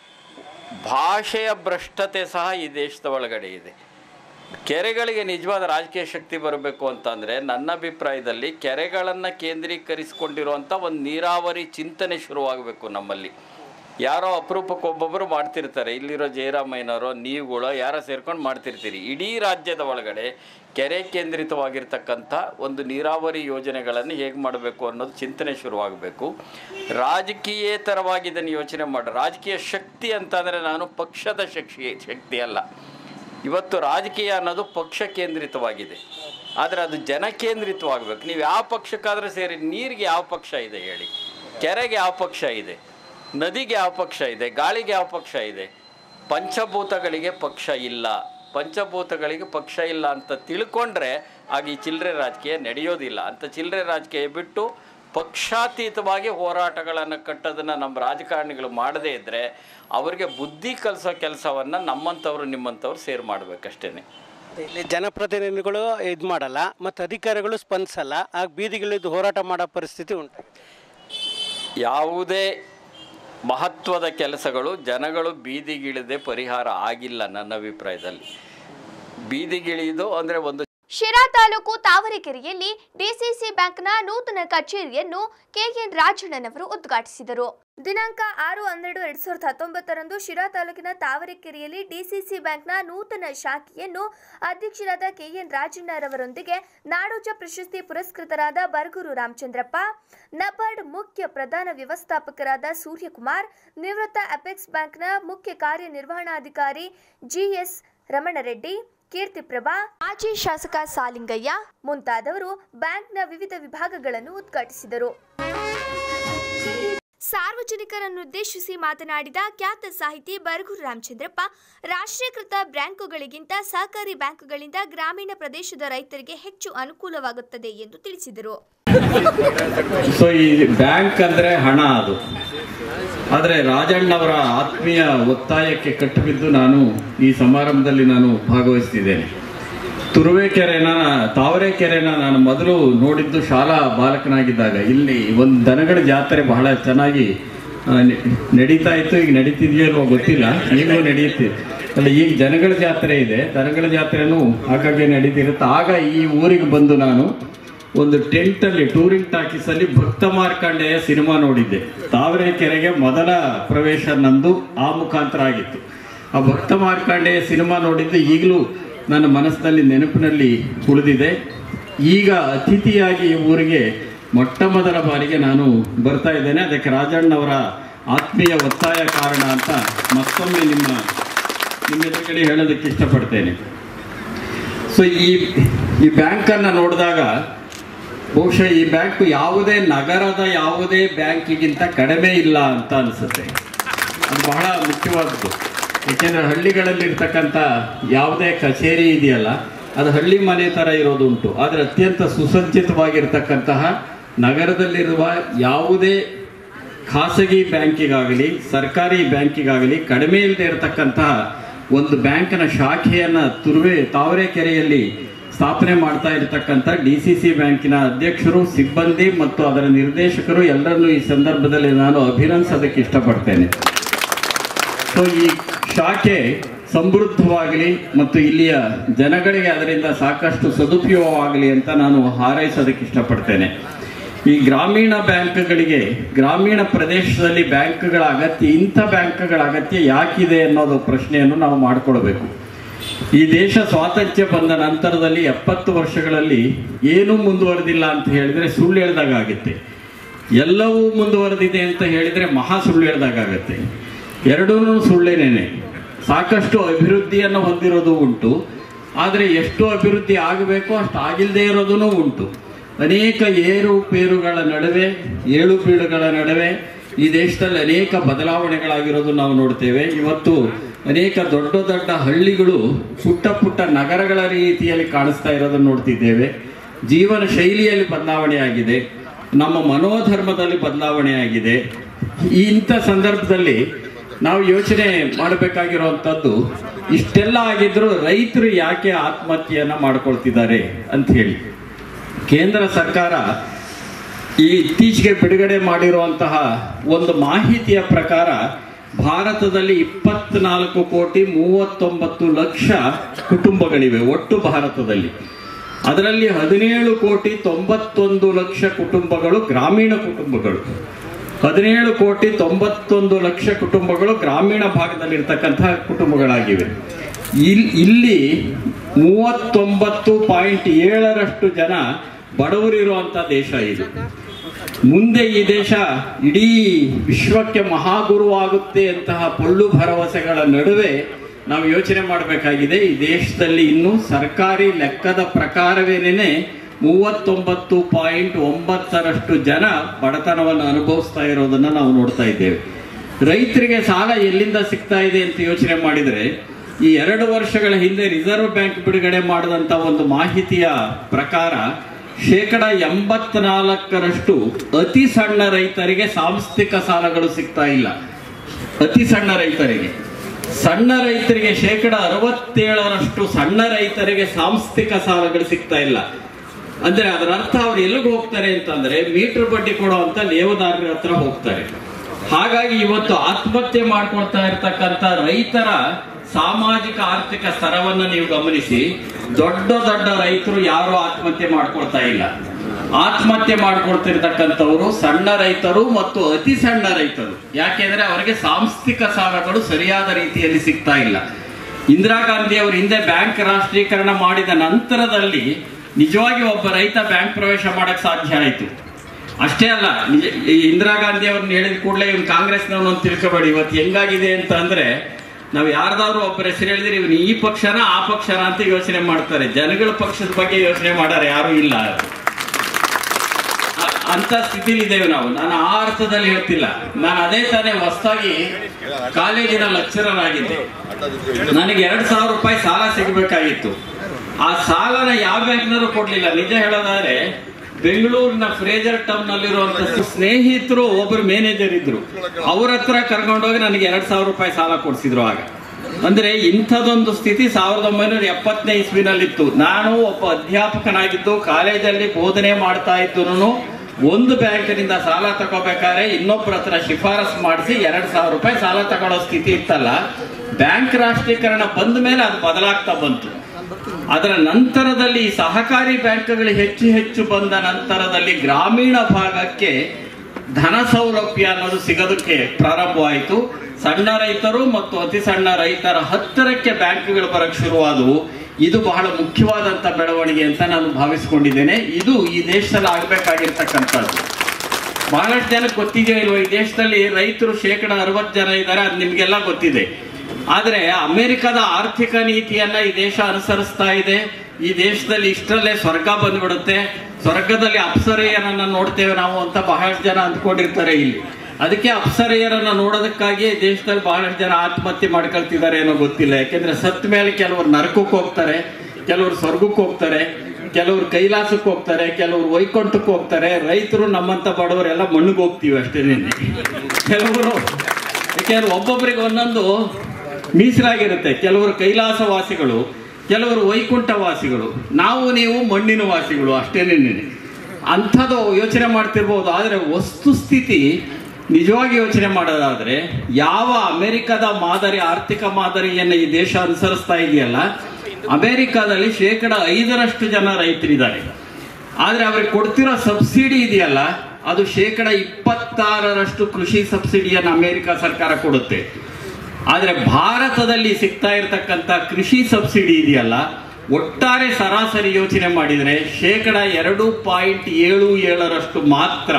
ಭಾಷೆಯ ಭ್ರಷ್ಟತೆ ಸಹ ಈ ದೇಶದ ಒಳಗಡೆ ಇದೆ ಕೆರೆಗಳಿಗೆ ನಿಜವಾದ ರಾಜಕೀಯ ಶಕ್ತಿ ಬರಬೇಕು ಅಂತಂದರೆ ನನ್ನ ಅಭಿಪ್ರಾಯದಲ್ಲಿ ಕೆರೆಗಳನ್ನು ಕೇಂದ್ರೀಕರಿಸಿಕೊಂಡಿರುವಂಥ ಒಂದು ನೀರಾವರಿ ಚಿಂತನೆ ಶುರುವಾಗಬೇಕು ನಮ್ಮಲ್ಲಿ ಯಾರೋ ಅಪರೂಪಕ್ಕೆ ಒಬ್ಬೊಬ್ಬರು ಮಾಡ್ತಿರ್ತಾರೆ ಇಲ್ಲಿರೋ ಜಯರಾಮಯ್ಯನವರೋ ನೀವುಗಳು ಯಾರೋ ಸೇರ್ಕೊಂಡು ಮಾಡ್ತಿರ್ತೀರಿ ಇಡೀ ರಾಜ್ಯದ ಒಳಗಡೆ ಕೆರೆ ಕೇಂದ್ರಿತವಾಗಿರ್ತಕ್ಕಂಥ ಒಂದು ನೀರಾವರಿ ಯೋಜನೆಗಳನ್ನು ಹೇಗೆ ಮಾಡಬೇಕು ಅನ್ನೋದು ಚಿಂತನೆ ಶುರುವಾಗಬೇಕು ರಾಜಕೀಯೇತರವಾಗಿ ಇದನ್ನು ಯೋಚನೆ ಮಾಡಿ ರಾಜಕೀಯ ಶಕ್ತಿ ಅಂತಂದರೆ ನಾನು ಪಕ್ಷದ ಶಕ್ತಿ ಶಕ್ತಿ ಅಲ್ಲ ಇವತ್ತು ರಾಜಕೀಯ ಅನ್ನೋದು ಪಕ್ಷ ಕೇಂದ್ರಿತವಾಗಿದೆ ಆದರೆ ಅದು ಜನ ಕೇಂದ್ರಿತವಾಗಬೇಕು ನೀವು ಯಾವ ಪಕ್ಷಕ್ಕಾದರೂ ಸೇರಿ ನೀರಿಗೆ ಯಾವ ಪಕ್ಷ ಇದೆ ಹೇಳಿ ಕೆರೆಗೆ ಯಾವ ಪಕ್ಷ ಇದೆ ನದಿಗೆ ಯಾವ ಪಕ್ಷ ಇದೆ ಗಾಳಿಗೆ ಯಾವ ಪಕ್ಷ ಇದೆ ಪಂಚಭೂತಗಳಿಗೆ ಪಕ್ಷ ಇಲ್ಲ ಪಂಚಭೂತಗಳಿಗೆ ಪಕ್ಷ ಇಲ್ಲ ಅಂತ ತಿಳ್ಕೊಂಡ್ರೆ ಆಗ ಈ ಚಿಲ್ಲರೆ ರಾಜಕೀಯ ನಡೆಯೋದಿಲ್ಲ ಅಂತ ಚಿಲ್ಲರೆ ರಾಜಕೀಯ ಬಿಟ್ಟು ಪಕ್ಷಾತೀತವಾಗಿ ಹೋರಾಟಗಳನ್ನು ಕಟ್ಟೋದನ್ನು ನಮ್ಮ ರಾಜಕಾರಣಿಗಳು ಮಾಡದೇ ಇದ್ದರೆ ಅವರಿಗೆ ಬುದ್ಧಿ ಕಲಿಸೋ ಕೆಲಸವನ್ನು ನಮ್ಮಂಥವ್ರು ನಿಮ್ಮಂಥವ್ರು ಸೇರ್ ಮಾಡಬೇಕಷ್ಟೇ ಇಲ್ಲಿ ಜನಪ್ರತಿನಿಧಿಗಳು ಇದು ಮಾಡಲ್ಲ ಮತ್ತು ಅಧಿಕಾರಿಗಳು ಸ್ಪಂದಿಸಲ್ಲ ಆಗ ಬೀದಿಗಳಿದ್ದು ಹೋರಾಟ ಮಾಡೋ ಪರಿಸ್ಥಿತಿ ಉಂಟು ಯಾವುದೇ ಮಹತ್ವದ ಕೆಲಸಗಳು ಜನಗಳು ಬೀದಿಗಿಳಿದೇ ಪರಿಹಾರ ಆಗಿಲ್ಲ ನನ್ನ ಅಭಿಪ್ರಾಯದಲ್ಲಿ ಬೀದಿಗಿಳಿದು ಅಂದರೆ ಒಂದು ಶಿರಾ ತಾಲೂಕು ತಾವರೆಕೆರೆಯಲ್ಲಿ ಡಿಸಿಸಿ ಬ್ಯಾಂಕ್ನ ನೂತನ ಕಚೇರಿಯನ್ನು ಕೆಎನ್ ರಾಜಣ್ಣನವರು ಉದ್ಘಾಟಿಸಿದರು ದಿನಾಂಕ ಆರು ಹನ್ನೆರಡು ಎರಡ್ ಸಾವಿರದ ಹತ್ತೊಂಬತ್ತರಂದು ಶಿರಾ ತಾಲೂಕಿನ ತಾವರೆಕೆರೆಯಲ್ಲಿ ಡಿಸಿಸಿ ಬ್ಯಾಂಕ್ನ ನೂತನ ಶಾಖೆಯನ್ನು ಅಧ್ಯಕ್ಷರಾದ ಕೆಎನ್ ರಾಜಣ್ಣರವರೊಂದಿಗೆ ನಾಡೋಜ ಪ್ರಶಸ್ತಿ ಪುರಸ್ಕೃತರಾದ ಬರಗೂರು ರಾಮಚಂದ್ರಪ್ಪ ನಬಾರ್ಡ್ ಮುಖ್ಯ ಪ್ರಧಾನ ವ್ಯವಸ್ಥಾಪಕರಾದ ಸೂರ್ಯಕುಮಾರ್ ನಿವೃತ್ತ ಅಪೆಕ್ಸ್ ಬ್ಯಾಂಕ್ನ ಮುಖ್ಯ ಕಾರ್ಯನಿರ್ವಹಣಾಧಿಕಾರಿ ಜಿಎಸ್ ರಮಣರೆಡ್ಡಿ ಕೀರ್ತಿಪ್ರಭಾ ಮಾಜಿ ಶಾಸಕ ಸಾಲಿಂಗಯ್ಯ ಮುಂತಾದವರು ಬ್ಯಾಂಕ್ನ ವಿವಿಧ ವಿಭಾಗಗಳನ್ನು ಉದ್ಘಾಟಿಸಿದರು ಸಾರ್ವಜನಿಕರನ್ನುದ್ದೇಶಿಸಿ ಮಾತನಾಡಿದ ಖ್ಯಾತ ಸಾಹಿತಿ ಬರಗೂರು ರಾಮಚಂದ್ರಪ್ಪ ರಾಷ್ಟ್ರೀಕೃತ ಬ್ಯಾಂಕುಗಳಿಗಿಂತ ಸಹಕಾರಿ ಬ್ಯಾಂಕುಗಳಿಂದ ಗ್ರಾಮೀಣ ಪ್ರದೇಶದ ರೈತರಿಗೆ ಹೆಚ್ಚು ಅನುಕೂಲವಾಗುತ್ತದೆ ಎಂದು ತಿಳಿಸಿದರು ಸೊ ಈ ಬ್ಯಾಂಕ್ ಅಂದರೆ ಹಣ ಅದು ಆದರೆ ರಾಜಣ್ಣವರ ಆತ್ಮೀಯ ಒತ್ತಾಯಕ್ಕೆ ಕಟ್ಟುಬಿದ್ದು ನಾನು ಈ ಸಮಾರಂಭದಲ್ಲಿ ನಾನು ಭಾಗವಹಿಸ್ತಿದ್ದೇನೆ ತುರುವೇಕೆರೆನ ತಾವರೆಕೆರೆನ ನಾನು ಮೊದಲು ನೋಡಿದ್ದು ಶಾಲಾ ಬಾಲಕನಾಗಿದ್ದಾಗ ಇಲ್ಲಿ ಒಂದು ದನಗಳ ಜಾತ್ರೆ ಬಹಳ ಚೆನ್ನಾಗಿ ಆ, ನೆ- ನಡೀತಾ ಇತ್ತು ಈಗ ನಡೀತಿದೆಯೋ ಇಲ್ವೋ ಗೊತ್ತಿಲ್ಲ ಈಗಲೂ ನಡೆಯುತ್ತೆ ಅಲ್ಲ ಈಗ ಜನಗಳ ಜಾತ್ರೆ ಇದೆ ದನಗಳ ಜಾತ್ರೆನೂ ಆಗಾಗ್ಗೆ ನಡೀತಿರುತ್ತೆ ಆಗ ಈ ಊರಿಗೆ ಬಂದು ನಾನು ಒಂದು ಟೆಂಟಲ್ಲಿ ಟೂರಿಂಗ್ ಟಾಕೀಸಲ್ಲಿ ಭಕ್ತ ಮಾರ್ಕಂಡೆಯ ಸಿನಿಮಾ ನೋಡಿದ್ದೆ ತಾವರೆಕೆರೆಗೆ ಮೊದಲ ಪ್ರವೇಶ ನಂದು ಆ ಮುಖಾಂತರ ಆಗಿತ್ತು ಆ ಭಕ್ತ ಮಾರ್ಕಂಡೆಯ ಸಿನಿಮಾ ನೋಡಿದ್ದು ಈಗಲೂ ನನ್ನ ಮನಸ್ಸಿನಲ್ಲಿ ನೆನಪಿನಲ್ಲಿ ಉಳಿದಿದೆ ಈಗ ಅತಿಥಿಯಾಗಿ ಈ ಊರಿಗೆ ಮೊಟ್ಟ ಮೊದಲ ಬಾರಿಗೆ ನಾನು ಬರ್ತಾ ಇದ್ದೇನೆ ಅದಕ್ಕೆ ರಾಜಣ್ಣವರ ಆತ್ಮೀಯ ಒತ್ತಾಯ ಕಾರಣ ಅಂತ ಮತ್ತೊಮ್ಮೆ ನಿಮ್ಮ ನಿಮ್ಮ ಎದುರುಗಡೆ ಹೇಳೋದಕ್ಕೆ ಇಷ್ಟಪಡ್ತೇನೆ ಸೊ ಈ ಈ ಬ್ಯಾಂಕನ್ನು ನೋಡಿದಾಗ ಬಹುಶಃ ಈ ಬ್ಯಾಂಕ್ ಯಾವುದೇ ನಗರದ ಯಾವುದೇ ಬ್ಯಾಂಕಿಗಿಂತ ಕಡಿಮೆ ಇಲ್ಲ ಅಂತ ಅನಿಸುತ್ತೆ ಅದು ಬಹಳ ಮುಖ್ಯವಾದದ್ದು ಏಕೆಂದರೆ ಹಳ್ಳಿಗಳಲ್ಲಿರ್ತಕ್ಕಂಥ ಯಾವುದೇ ಕಚೇರಿ ಇದೆಯಲ್ಲ ಅದು ಹಳ್ಳಿ ಮನೆ ಥರ ಇರೋದುಂಟು ಆದರೆ ಅತ್ಯಂತ ಸುಸಜ್ಜಿತವಾಗಿರ್ತಕ್ಕಂತಹ ನಗರದಲ್ಲಿರುವ ಯಾವುದೇ ಖಾಸಗಿ ಬ್ಯಾಂಕಿಗಾಗಲಿ ಸರ್ಕಾರಿ ಬ್ಯಾಂಕಿಗಾಗಲಿ ಕಡಿಮೆ ಇಲ್ಲದೆ ಇರತಕ್ಕಂತಹ ಒಂದು ಬ್ಯಾಂಕಿನ ಶಾಖೆಯನ್ನು ತುರುವೆ ತಾವರೆಕೆರೆಯಲ್ಲಿ ಸ್ಥಾಪನೆ ಮಾಡ್ತಾ ಇರತಕ್ಕಂಥ ಡಿ ಸಿ ಸಿ ಬ್ಯಾಂಕಿನ ಅಧ್ಯಕ್ಷರು ಸಿಬ್ಬಂದಿ ಮತ್ತು ಅದರ ನಿರ್ದೇಶಕರು ಎಲ್ಲರನ್ನೂ ಈ ಸಂದರ್ಭದಲ್ಲಿ ನಾನು ಅಭಿನಂದಿಸೋದಕ್ಕೆ ಇಷ್ಟಪಡ್ತೇನೆ ಸೊ ಈ ಶಾಖೆ ಸಮೃದ್ಧವಾಗಲಿ ಮತ್ತು ಇಲ್ಲಿಯ ಜನಗಳಿಗೆ ಅದರಿಂದ ಸಾಕಷ್ಟು ಸದುಪಯೋಗವಾಗಲಿ ಅಂತ ನಾನು ಹಾರೈಸೋದಕ್ಕೆ ಇಷ್ಟಪಡ್ತೇನೆ ಈ ಗ್ರಾಮೀಣ ಬ್ಯಾಂಕ್ಗಳಿಗೆ ಗ್ರಾಮೀಣ ಪ್ರದೇಶದಲ್ಲಿ ಬ್ಯಾಂಕ್ಗಳ ಅಗತ್ಯ ಇಂಥ ಬ್ಯಾಂಕ್ಗಳ ಅಗತ್ಯ ಯಾಕಿದೆ ಅನ್ನೋದು ಪ್ರಶ್ನೆಯನ್ನು ನಾವು ಮಾಡಿಕೊಳ್ಬೇಕು ಈ ದೇಶ ಸ್ವಾತಂತ್ರ್ಯ ಬಂದ ನಂತರದಲ್ಲಿ ಎಪ್ಪತ್ತು ವರ್ಷಗಳಲ್ಲಿ ಏನೂ ಮುಂದುವರೆದಿಲ್ಲ ಅಂತ ಹೇಳಿದ್ರೆ ಸುಳ್ಳು ಹೇಳ್ದಾಗ ಆಗುತ್ತೆ ಎಲ್ಲವೂ ಮುಂದುವರೆದಿದೆ ಅಂತ ಹೇಳಿದ್ರೆ ಮಹಾ ಸುಳ್ಳು ಹೇಳ್ದಾಗತ್ತೆ ಎರಡೂ ಸುಳ್ಳೇನೇನೆ ಸಾಕಷ್ಟು ಅಭಿವೃದ್ಧಿಯನ್ನು ಹೊಂದಿರೋದು ಉಂಟು ಆದರೆ ಎಷ್ಟು ಅಭಿವೃದ್ಧಿ ಆಗಬೇಕು ಅಷ್ಟು ಆಗಿಲ್ಲದೆ ಇರೋದೂ ಉಂಟು ಅನೇಕ ಏರುಪೇರುಗಳ ನಡುವೆ ಏಳು ಬೀಳುಗಳ ನಡುವೆ ಈ ದೇಶದಲ್ಲಿ ಅನೇಕ ಬದಲಾವಣೆಗಳಾಗಿರೋದು ನಾವು ನೋಡ್ತೇವೆ ಇವತ್ತು ಅನೇಕ ದೊಡ್ಡ ದೊಡ್ಡ ಹಳ್ಳಿಗಳು ಪುಟ್ಟ ಪುಟ್ಟ ನಗರಗಳ ರೀತಿಯಲ್ಲಿ ಕಾಣಿಸ್ತಾ ಇರೋದನ್ನು ನೋಡ್ತಿದ್ದೇವೆ ಜೀವನ ಶೈಲಿಯಲ್ಲಿ ಬದಲಾವಣೆ ಆಗಿದೆ ನಮ್ಮ ಮನೋಧರ್ಮದಲ್ಲಿ ಬದಲಾವಣೆ ಆಗಿದೆ ಈ ಇಂಥ ಸಂದರ್ಭದಲ್ಲಿ ನಾವು ಯೋಚನೆ ಮಾಡಬೇಕಾಗಿರುವಂಥದ್ದು ಇಷ್ಟೆಲ್ಲ ಆಗಿದ್ರು ರೈತರು ಯಾಕೆ ಆತ್ಮಹತ್ಯೆಯನ್ನ ಮಾಡ್ಕೊಳ್ತಿದ್ದಾರೆ ಅಂತ ಹೇಳಿ ಕೇಂದ್ರ ಸರ್ಕಾರ ಈ ಇತ್ತೀಚೆಗೆ ಬಿಡುಗಡೆ ಮಾಡಿರುವಂತಹ ಒಂದು ಮಾಹಿತಿಯ ಪ್ರಕಾರ ಭಾರತದಲ್ಲಿ ಇಪ್ಪತ್ನಾಲ್ಕು ಕೋಟಿ ಮೂವತ್ತೊಂಬತ್ತು ಲಕ್ಷ ಕುಟುಂಬಗಳಿವೆ ಒಟ್ಟು ಭಾರತದಲ್ಲಿ ಅದರಲ್ಲಿ ಹದಿನೇಳು ಕೋಟಿ ತೊಂಬತ್ತೊಂದು ಲಕ್ಷ ಕುಟುಂಬಗಳು ಗ್ರಾಮೀಣ ಕುಟುಂಬಗಳು ಹದಿನೇಳು ಕೋಟಿ ತೊಂಬತ್ತೊಂದು ಲಕ್ಷ ಕುಟುಂಬಗಳು ಗ್ರಾಮೀಣ ಭಾಗದಲ್ಲಿರ್ತಕ್ಕಂತಹ ಕುಟುಂಬಗಳಾಗಿವೆ ಇಲ್ ಇಲ್ಲಿ ಮೂವತ್ತೊಂಬತ್ತು ಪಾಯಿಂಟ್ ಏಳರಷ್ಟು ಜನ ಬಡವರಿರುವಂಥ ದೇಶ ಇದು ಮುಂದೆ ಈ ದೇಶ ಇಡೀ ವಿಶ್ವಕ್ಕೆ ಮಹಾಗುರುವಾಗುತ್ತೆ ಅಂತಹ ಪೊಳ್ಳು ಭರವಸೆಗಳ ನಡುವೆ ನಾವು ಯೋಚನೆ ಮಾಡಬೇಕಾಗಿದೆ ಈ ದೇಶದಲ್ಲಿ ಇನ್ನು ಸರ್ಕಾರಿ ಲೆಕ್ಕದ ಪ್ರಕಾರವೇನೇನೆ ಮೂವತ್ತೊಂಬತ್ತು ಪಾಯಿಂಟ್ ಒಂಬತ್ತರಷ್ಟು ಜನ ಬಡತನವನ್ನು ಅನುಭವಿಸ್ತಾ ಇರೋದನ್ನ ನಾವು ನೋಡ್ತಾ ಇದ್ದೇವೆ ರೈತರಿಗೆ ಸಾಲ ಎಲ್ಲಿಂದ ಸಿಗ್ತಾ ಇದೆ ಅಂತ ಯೋಚನೆ ಮಾಡಿದರೆ ಈ ಎರಡು ವರ್ಷಗಳ ಹಿಂದೆ ರಿಸರ್ವ್ ಬ್ಯಾಂಕ್ ಬಿಡುಗಡೆ ಮಾಡಿದಂಥ ಒಂದು ಮಾಹಿತಿಯ ಪ್ರಕಾರ ಶೇಕಡ ಎಂಬತ್ನಾಲ್ಕರಷ್ಟು ಅತಿ ಸಣ್ಣ ರೈತರಿಗೆ ಸಾಂಸ್ಥಿಕ ಸಾಲಗಳು ಸಿಗ್ತಾ ಇಲ್ಲ ಅತಿ ಸಣ್ಣ ರೈತರಿಗೆ ಸಣ್ಣ ರೈತರಿಗೆ ಶೇಕಡ ಅರವತ್ತೇಳರಷ್ಟು ಸಣ್ಣ ರೈತರಿಗೆ ಸಾಂಸ್ಥಿಕ ಸಾಲಗಳು ಸಿಗ್ತಾ ಇಲ್ಲ ಅಂದ್ರೆ ಅದರ ಅರ್ಥ ಅವ್ರು ಎಲ್ಲಿಗೆ ಹೋಗ್ತಾರೆ ಅಂತಂದ್ರೆ ಮೀಟರ್ ಬಡ್ಡಿ ಕೊಡುವಂತ ಲೇವದಾರರ ಹತ್ರ ಹೋಗ್ತಾರೆ ಹಾಗಾಗಿ ಇವತ್ತು ಆತ್ಮಹತ್ಯೆ ಮಾಡ್ಕೊಳ್ತಾ ಇರ್ತಕ್ಕಂಥ ರೈತರ ಸಾಮಾಜಿಕ ಆರ್ಥಿಕ ಸ್ತರವನ್ನ ನೀವು ಗಮನಿಸಿ ದೊಡ್ಡ ದೊಡ್ಡ ರೈತರು ಯಾರು ಆತ್ಮಹತ್ಯೆ ಮಾಡ್ಕೊಳ್ತಾ ಇಲ್ಲ ಆತ್ಮಹತ್ಯೆ ಮಾಡ್ಕೊಳ್ತಿರ್ತಕ್ಕಂಥವರು ಸಣ್ಣ ರೈತರು ಮತ್ತು ಅತಿ ಸಣ್ಣ ರೈತರು ಯಾಕೆಂದ್ರೆ ಅವರಿಗೆ ಸಾಂಸ್ಥಿಕ ಸಾಲಗಳು ಸರಿಯಾದ ರೀತಿಯಲ್ಲಿ ಸಿಗ್ತಾ ಇಲ್ಲ ಇಂದಿರಾ ಗಾಂಧಿ ಅವರು ಹಿಂದೆ ಬ್ಯಾಂಕ್ ರಾಷ್ಟ್ರೀಕರಣ ಮಾಡಿದ ನಂತರದಲ್ಲಿ ನಿಜವಾಗಿ ಒಬ್ಬ ರೈತ ಬ್ಯಾಂಕ್ ಪ್ರವೇಶ ಮಾಡಕ್ ಸಾಧ್ಯ ಆಯಿತು ಅಷ್ಟೇ ಅಲ್ಲ ನಿಜ ಈ ಇಂದಿರಾ ಗಾಂಧಿ ಅವ್ರನ್ನ ಹೇಳಿದ ಕೂಡಲೇ ಇವ್ನು ಕಾಂಗ್ರೆಸ್ನವನು ಅಂತ ತಿಳ್ಕೊಬೇಡಿ ಇವತ್ತು ಹೆಂಗಾಗಿದೆ ಅಂತ ಅಂದ್ರೆ ನಾವು ಯಾರ್ದಾದ್ರು ಒಬ್ಬರ ಹೆಸರು ಹೇಳಿದ್ರೆ ಇವನು ಈ ಪಕ್ಷನ ಆ ಪಕ್ಷನ ಅಂತ ಯೋಚನೆ ಮಾಡ್ತಾರೆ ಜನಗಳ ಪಕ್ಷದ ಬಗ್ಗೆ ಯೋಚನೆ ಮಾಡಾರೆ ಯಾರು ಇಲ್ಲ ಅ- ಅಂತ ಸ್ಥಿತಿಲಿ ಇದ್ದೇವೆ ನಾವು ನಾನು ಆ ಅರ್ಥದಲ್ಲಿ ಹೇಳ್ತಿಲ್ಲ ನಾನು ಅದೇ ತಾನೇ ಹೊಸದಾಗಿ ಕಾಲೇಜಿನ ಲೆಕ್ಚರರ್ ಆಗಿದ್ದೆ ನನಗೆ ಎರಡ್ ಸಾವಿರ ರೂಪಾಯಿ ಸಾಲ ಸಿಗಬೇಕಾಗಿತ್ತು ಆ ಸಾಲನ ಯಾವ ಬ್ಯಾಂಕ್ನವರು ಕೊಡ್ಲಿಲ್ಲ ನಿಜ ಹೇಳೋದಾದ್ರೆ ಬೆಂಗಳೂರಿನ ಫ್ರೇಜರ್ ಟೌನ್ ನಲ್ಲಿರುವಂತ ಸ್ನೇಹಿತರು ಒಬ್ಬರು ಮ್ಯಾನೇಜರ್ ಇದ್ರು ಅವ್ರ ಹತ್ರ ಕರ್ಕೊಂಡೋಗಿ ನನಗೆ ಎರಡ್ ಸಾವಿರ ರೂಪಾಯಿ ಸಾಲ ಕೊಡ್ಸಿದ್ರು ಆಗ ಅಂದ್ರೆ ಇಂಥದೊಂದು ಸ್ಥಿತಿ ಸಾವಿರದ ಒಂಬೈನೂರ ಎಪ್ಪತ್ತನೇ ಇಸ್ವಿನಲ್ಲಿತ್ತು ನಾನು ಒಬ್ಬ ಅಧ್ಯಾಪಕನಾಗಿದ್ದು ಕಾಲೇಜಲ್ಲಿ ಬೋಧನೆ ಮಾಡ್ತಾ ಇದ್ದು ಒಂದು ಬ್ಯಾಂಕಿನಿಂದ ಸಾಲ ತಗೋಬೇಕಾದ್ರೆ ಇನ್ನೊಬ್ಬರ ಹತ್ರ ಶಿಫಾರಸ್ ಮಾಡಿಸಿ ಎರಡ್ ಸಾವಿರ ರೂಪಾಯಿ ಸಾಲ ತಗೊಳ್ಳೋ ಸ್ಥಿತಿ ಇತ್ತಲ್ಲ ಬ್ಯಾಂಕ್ ರಾಷ್ಟ್ರೀಕರಣ ಬಂದ ಮೇಲೆ ಅದು ಬದಲಾಗ್ತಾ ಬಂತು ಅದರ ನಂತರದಲ್ಲಿ ಈ ಸಹಕಾರಿ ಬ್ಯಾಂಕ್ಗಳು ಹೆಚ್ಚು ಹೆಚ್ಚು ಬಂದ ನಂತರದಲ್ಲಿ ಗ್ರಾಮೀಣ ಭಾಗಕ್ಕೆ ಧನ ಸೌಲಭ್ಯ ಅನ್ನೋದು ಸಿಗೋದಕ್ಕೆ ಪ್ರಾರಂಭವಾಯಿತು ಸಣ್ಣ ರೈತರು ಮತ್ತು ಅತಿ ಸಣ್ಣ ರೈತರ ಹತ್ತಿರಕ್ಕೆ ಬ್ಯಾಂಕ್ಗಳು ಬರಕ್ಕೆ ಶುರುವಾದವು ಇದು ಬಹಳ ಮುಖ್ಯವಾದಂತ ಬೆಳವಣಿಗೆ ಅಂತ ನಾನು ಭಾವಿಸ್ಕೊಂಡಿದ್ದೇನೆ ಇದು ಈ ದೇಶದಲ್ಲಿ ಆಗ್ಬೇಕಾಗಿರ್ತಕ್ಕಂಥದ್ದು ಬಹಳಷ್ಟು ಜನಕ್ಕೆ ಗೊತ್ತಿದೆಯೋ ಇಲ್ವೋ ಈ ದೇಶದಲ್ಲಿ ರೈತರು ಶೇಕಡ ಅರವತ್ತು ಜನ ಇದ್ದಾರೆ ಅದು ನಿಮಗೆಲ್ಲ ಗೊತ್ತಿದೆ ಆದರೆ ಅಮೆರಿಕದ ಆರ್ಥಿಕ ನೀತಿಯನ್ನ ಈ ದೇಶ ಅನುಸರಿಸ್ತಾ ಇದೆ ಈ ದೇಶದಲ್ಲಿ ಇಷ್ಟರಲ್ಲೇ ಸ್ವರ್ಗ ಬಂದ್ಬಿಡುತ್ತೆ ಸ್ವರ್ಗದಲ್ಲಿ ಅಪ್ಸರೆಯರನ್ನ ನೋಡ್ತೇವೆ ನಾವು ಅಂತ ಬಹಳಷ್ಟು ಜನ ಅಂದ್ಕೊಂಡಿರ್ತಾರೆ ಇಲ್ಲಿ ಅದಕ್ಕೆ ಅಪ್ಸರೆಯರನ್ನ ನೋಡೋದಕ್ಕಾಗಿ ದೇಶದಲ್ಲಿ ಬಹಳಷ್ಟು ಜನ ಆತ್ಮಹತ್ಯೆ ಮಾಡ್ಕೊಳ್ತಿದ್ದಾರೆ ಏನೋ ಗೊತ್ತಿಲ್ಲ ಯಾಕೆಂದ್ರೆ ಸತ್ತ ಮೇಲೆ ಕೆಲವರು ನರಕಕ್ಕೆ ಹೋಗ್ತಾರೆ ಕೆಲವರು ಸ್ವರ್ಗಕ್ಕೆ ಹೋಗ್ತಾರೆ ಕೆಲವರು ಕೈಲಾಸಕ್ಕೆ ಹೋಗ್ತಾರೆ ಕೆಲವರು ವೈಕುಂಠಕ್ಕೆ ಹೋಗ್ತಾರೆ ರೈತರು ನಮ್ಮಂತ ಬಡವರೆಲ್ಲ ಮಣ್ಣಿಗೆ ಹೋಗ್ತೀವಿ ಅಷ್ಟೇನೆ ಕೆಲವರು ಯಾಕೆಂದ್ರೆ ಒಬ್ಬೊಬ್ಬರಿಗೆ ಒಂದೊಂದು ಮೀಸಲಾಗಿರುತ್ತೆ ಕೆಲವರು ಕೈಲಾಸ ವಾಸಿಗಳು ಕೆಲವರು ವೈಕುಂಠ ವಾಸಿಗಳು ನಾವು ನೀವು ಮಣ್ಣಿನ ವಾಸಿಗಳು ಅಷ್ಟೇನೆ ಅಂಥದ್ದು ಯೋಚನೆ ಮಾಡ್ತಿರ್ಬೋದು ಆದರೆ ವಸ್ತುಸ್ಥಿತಿ ನಿಜವಾಗಿ ಯೋಚನೆ ಮಾಡೋದಾದ್ರೆ ಯಾವ ಅಮೆರಿಕದ ಮಾದರಿ ಆರ್ಥಿಕ ಮಾದರಿಯನ್ನು ಈ ದೇಶ ಅನುಸರಿಸ್ತಾ ಇದೆಯಲ್ಲ ಅಮೆರಿಕದಲ್ಲಿ ಶೇಕಡ ಐದರಷ್ಟು ಜನ ರೈತರಿದ್ದಾರೆ ಆದರೆ ಅವ್ರಿಗೆ ಕೊಡ್ತಿರೋ ಸಬ್ಸಿಡಿ ಇದೆಯಲ್ಲ ಅದು ಶೇಕಡ ಇಪ್ಪತ್ತಾರರಷ್ಟು ಕೃಷಿ ಸಬ್ಸಿಡಿಯನ್ನು ಅಮೆರಿಕ ಸರ್ಕಾರ ಕೊಡುತ್ತೆ ಆದರೆ ಭಾರತದಲ್ಲಿ ಸಿಗ್ತಾ ಇರತಕ್ಕಂಥ ಕೃಷಿ ಸಬ್ಸಿಡಿ ಇದೆಯಲ್ಲ ಒಟ್ಟಾರೆ ಸರಾಸರಿ ಯೋಚನೆ ಮಾಡಿದರೆ ಶೇಕಡ ಎರಡು ಪಾಯಿಂಟ್ ಏಳು ಏಳರಷ್ಟು ಮಾತ್ರ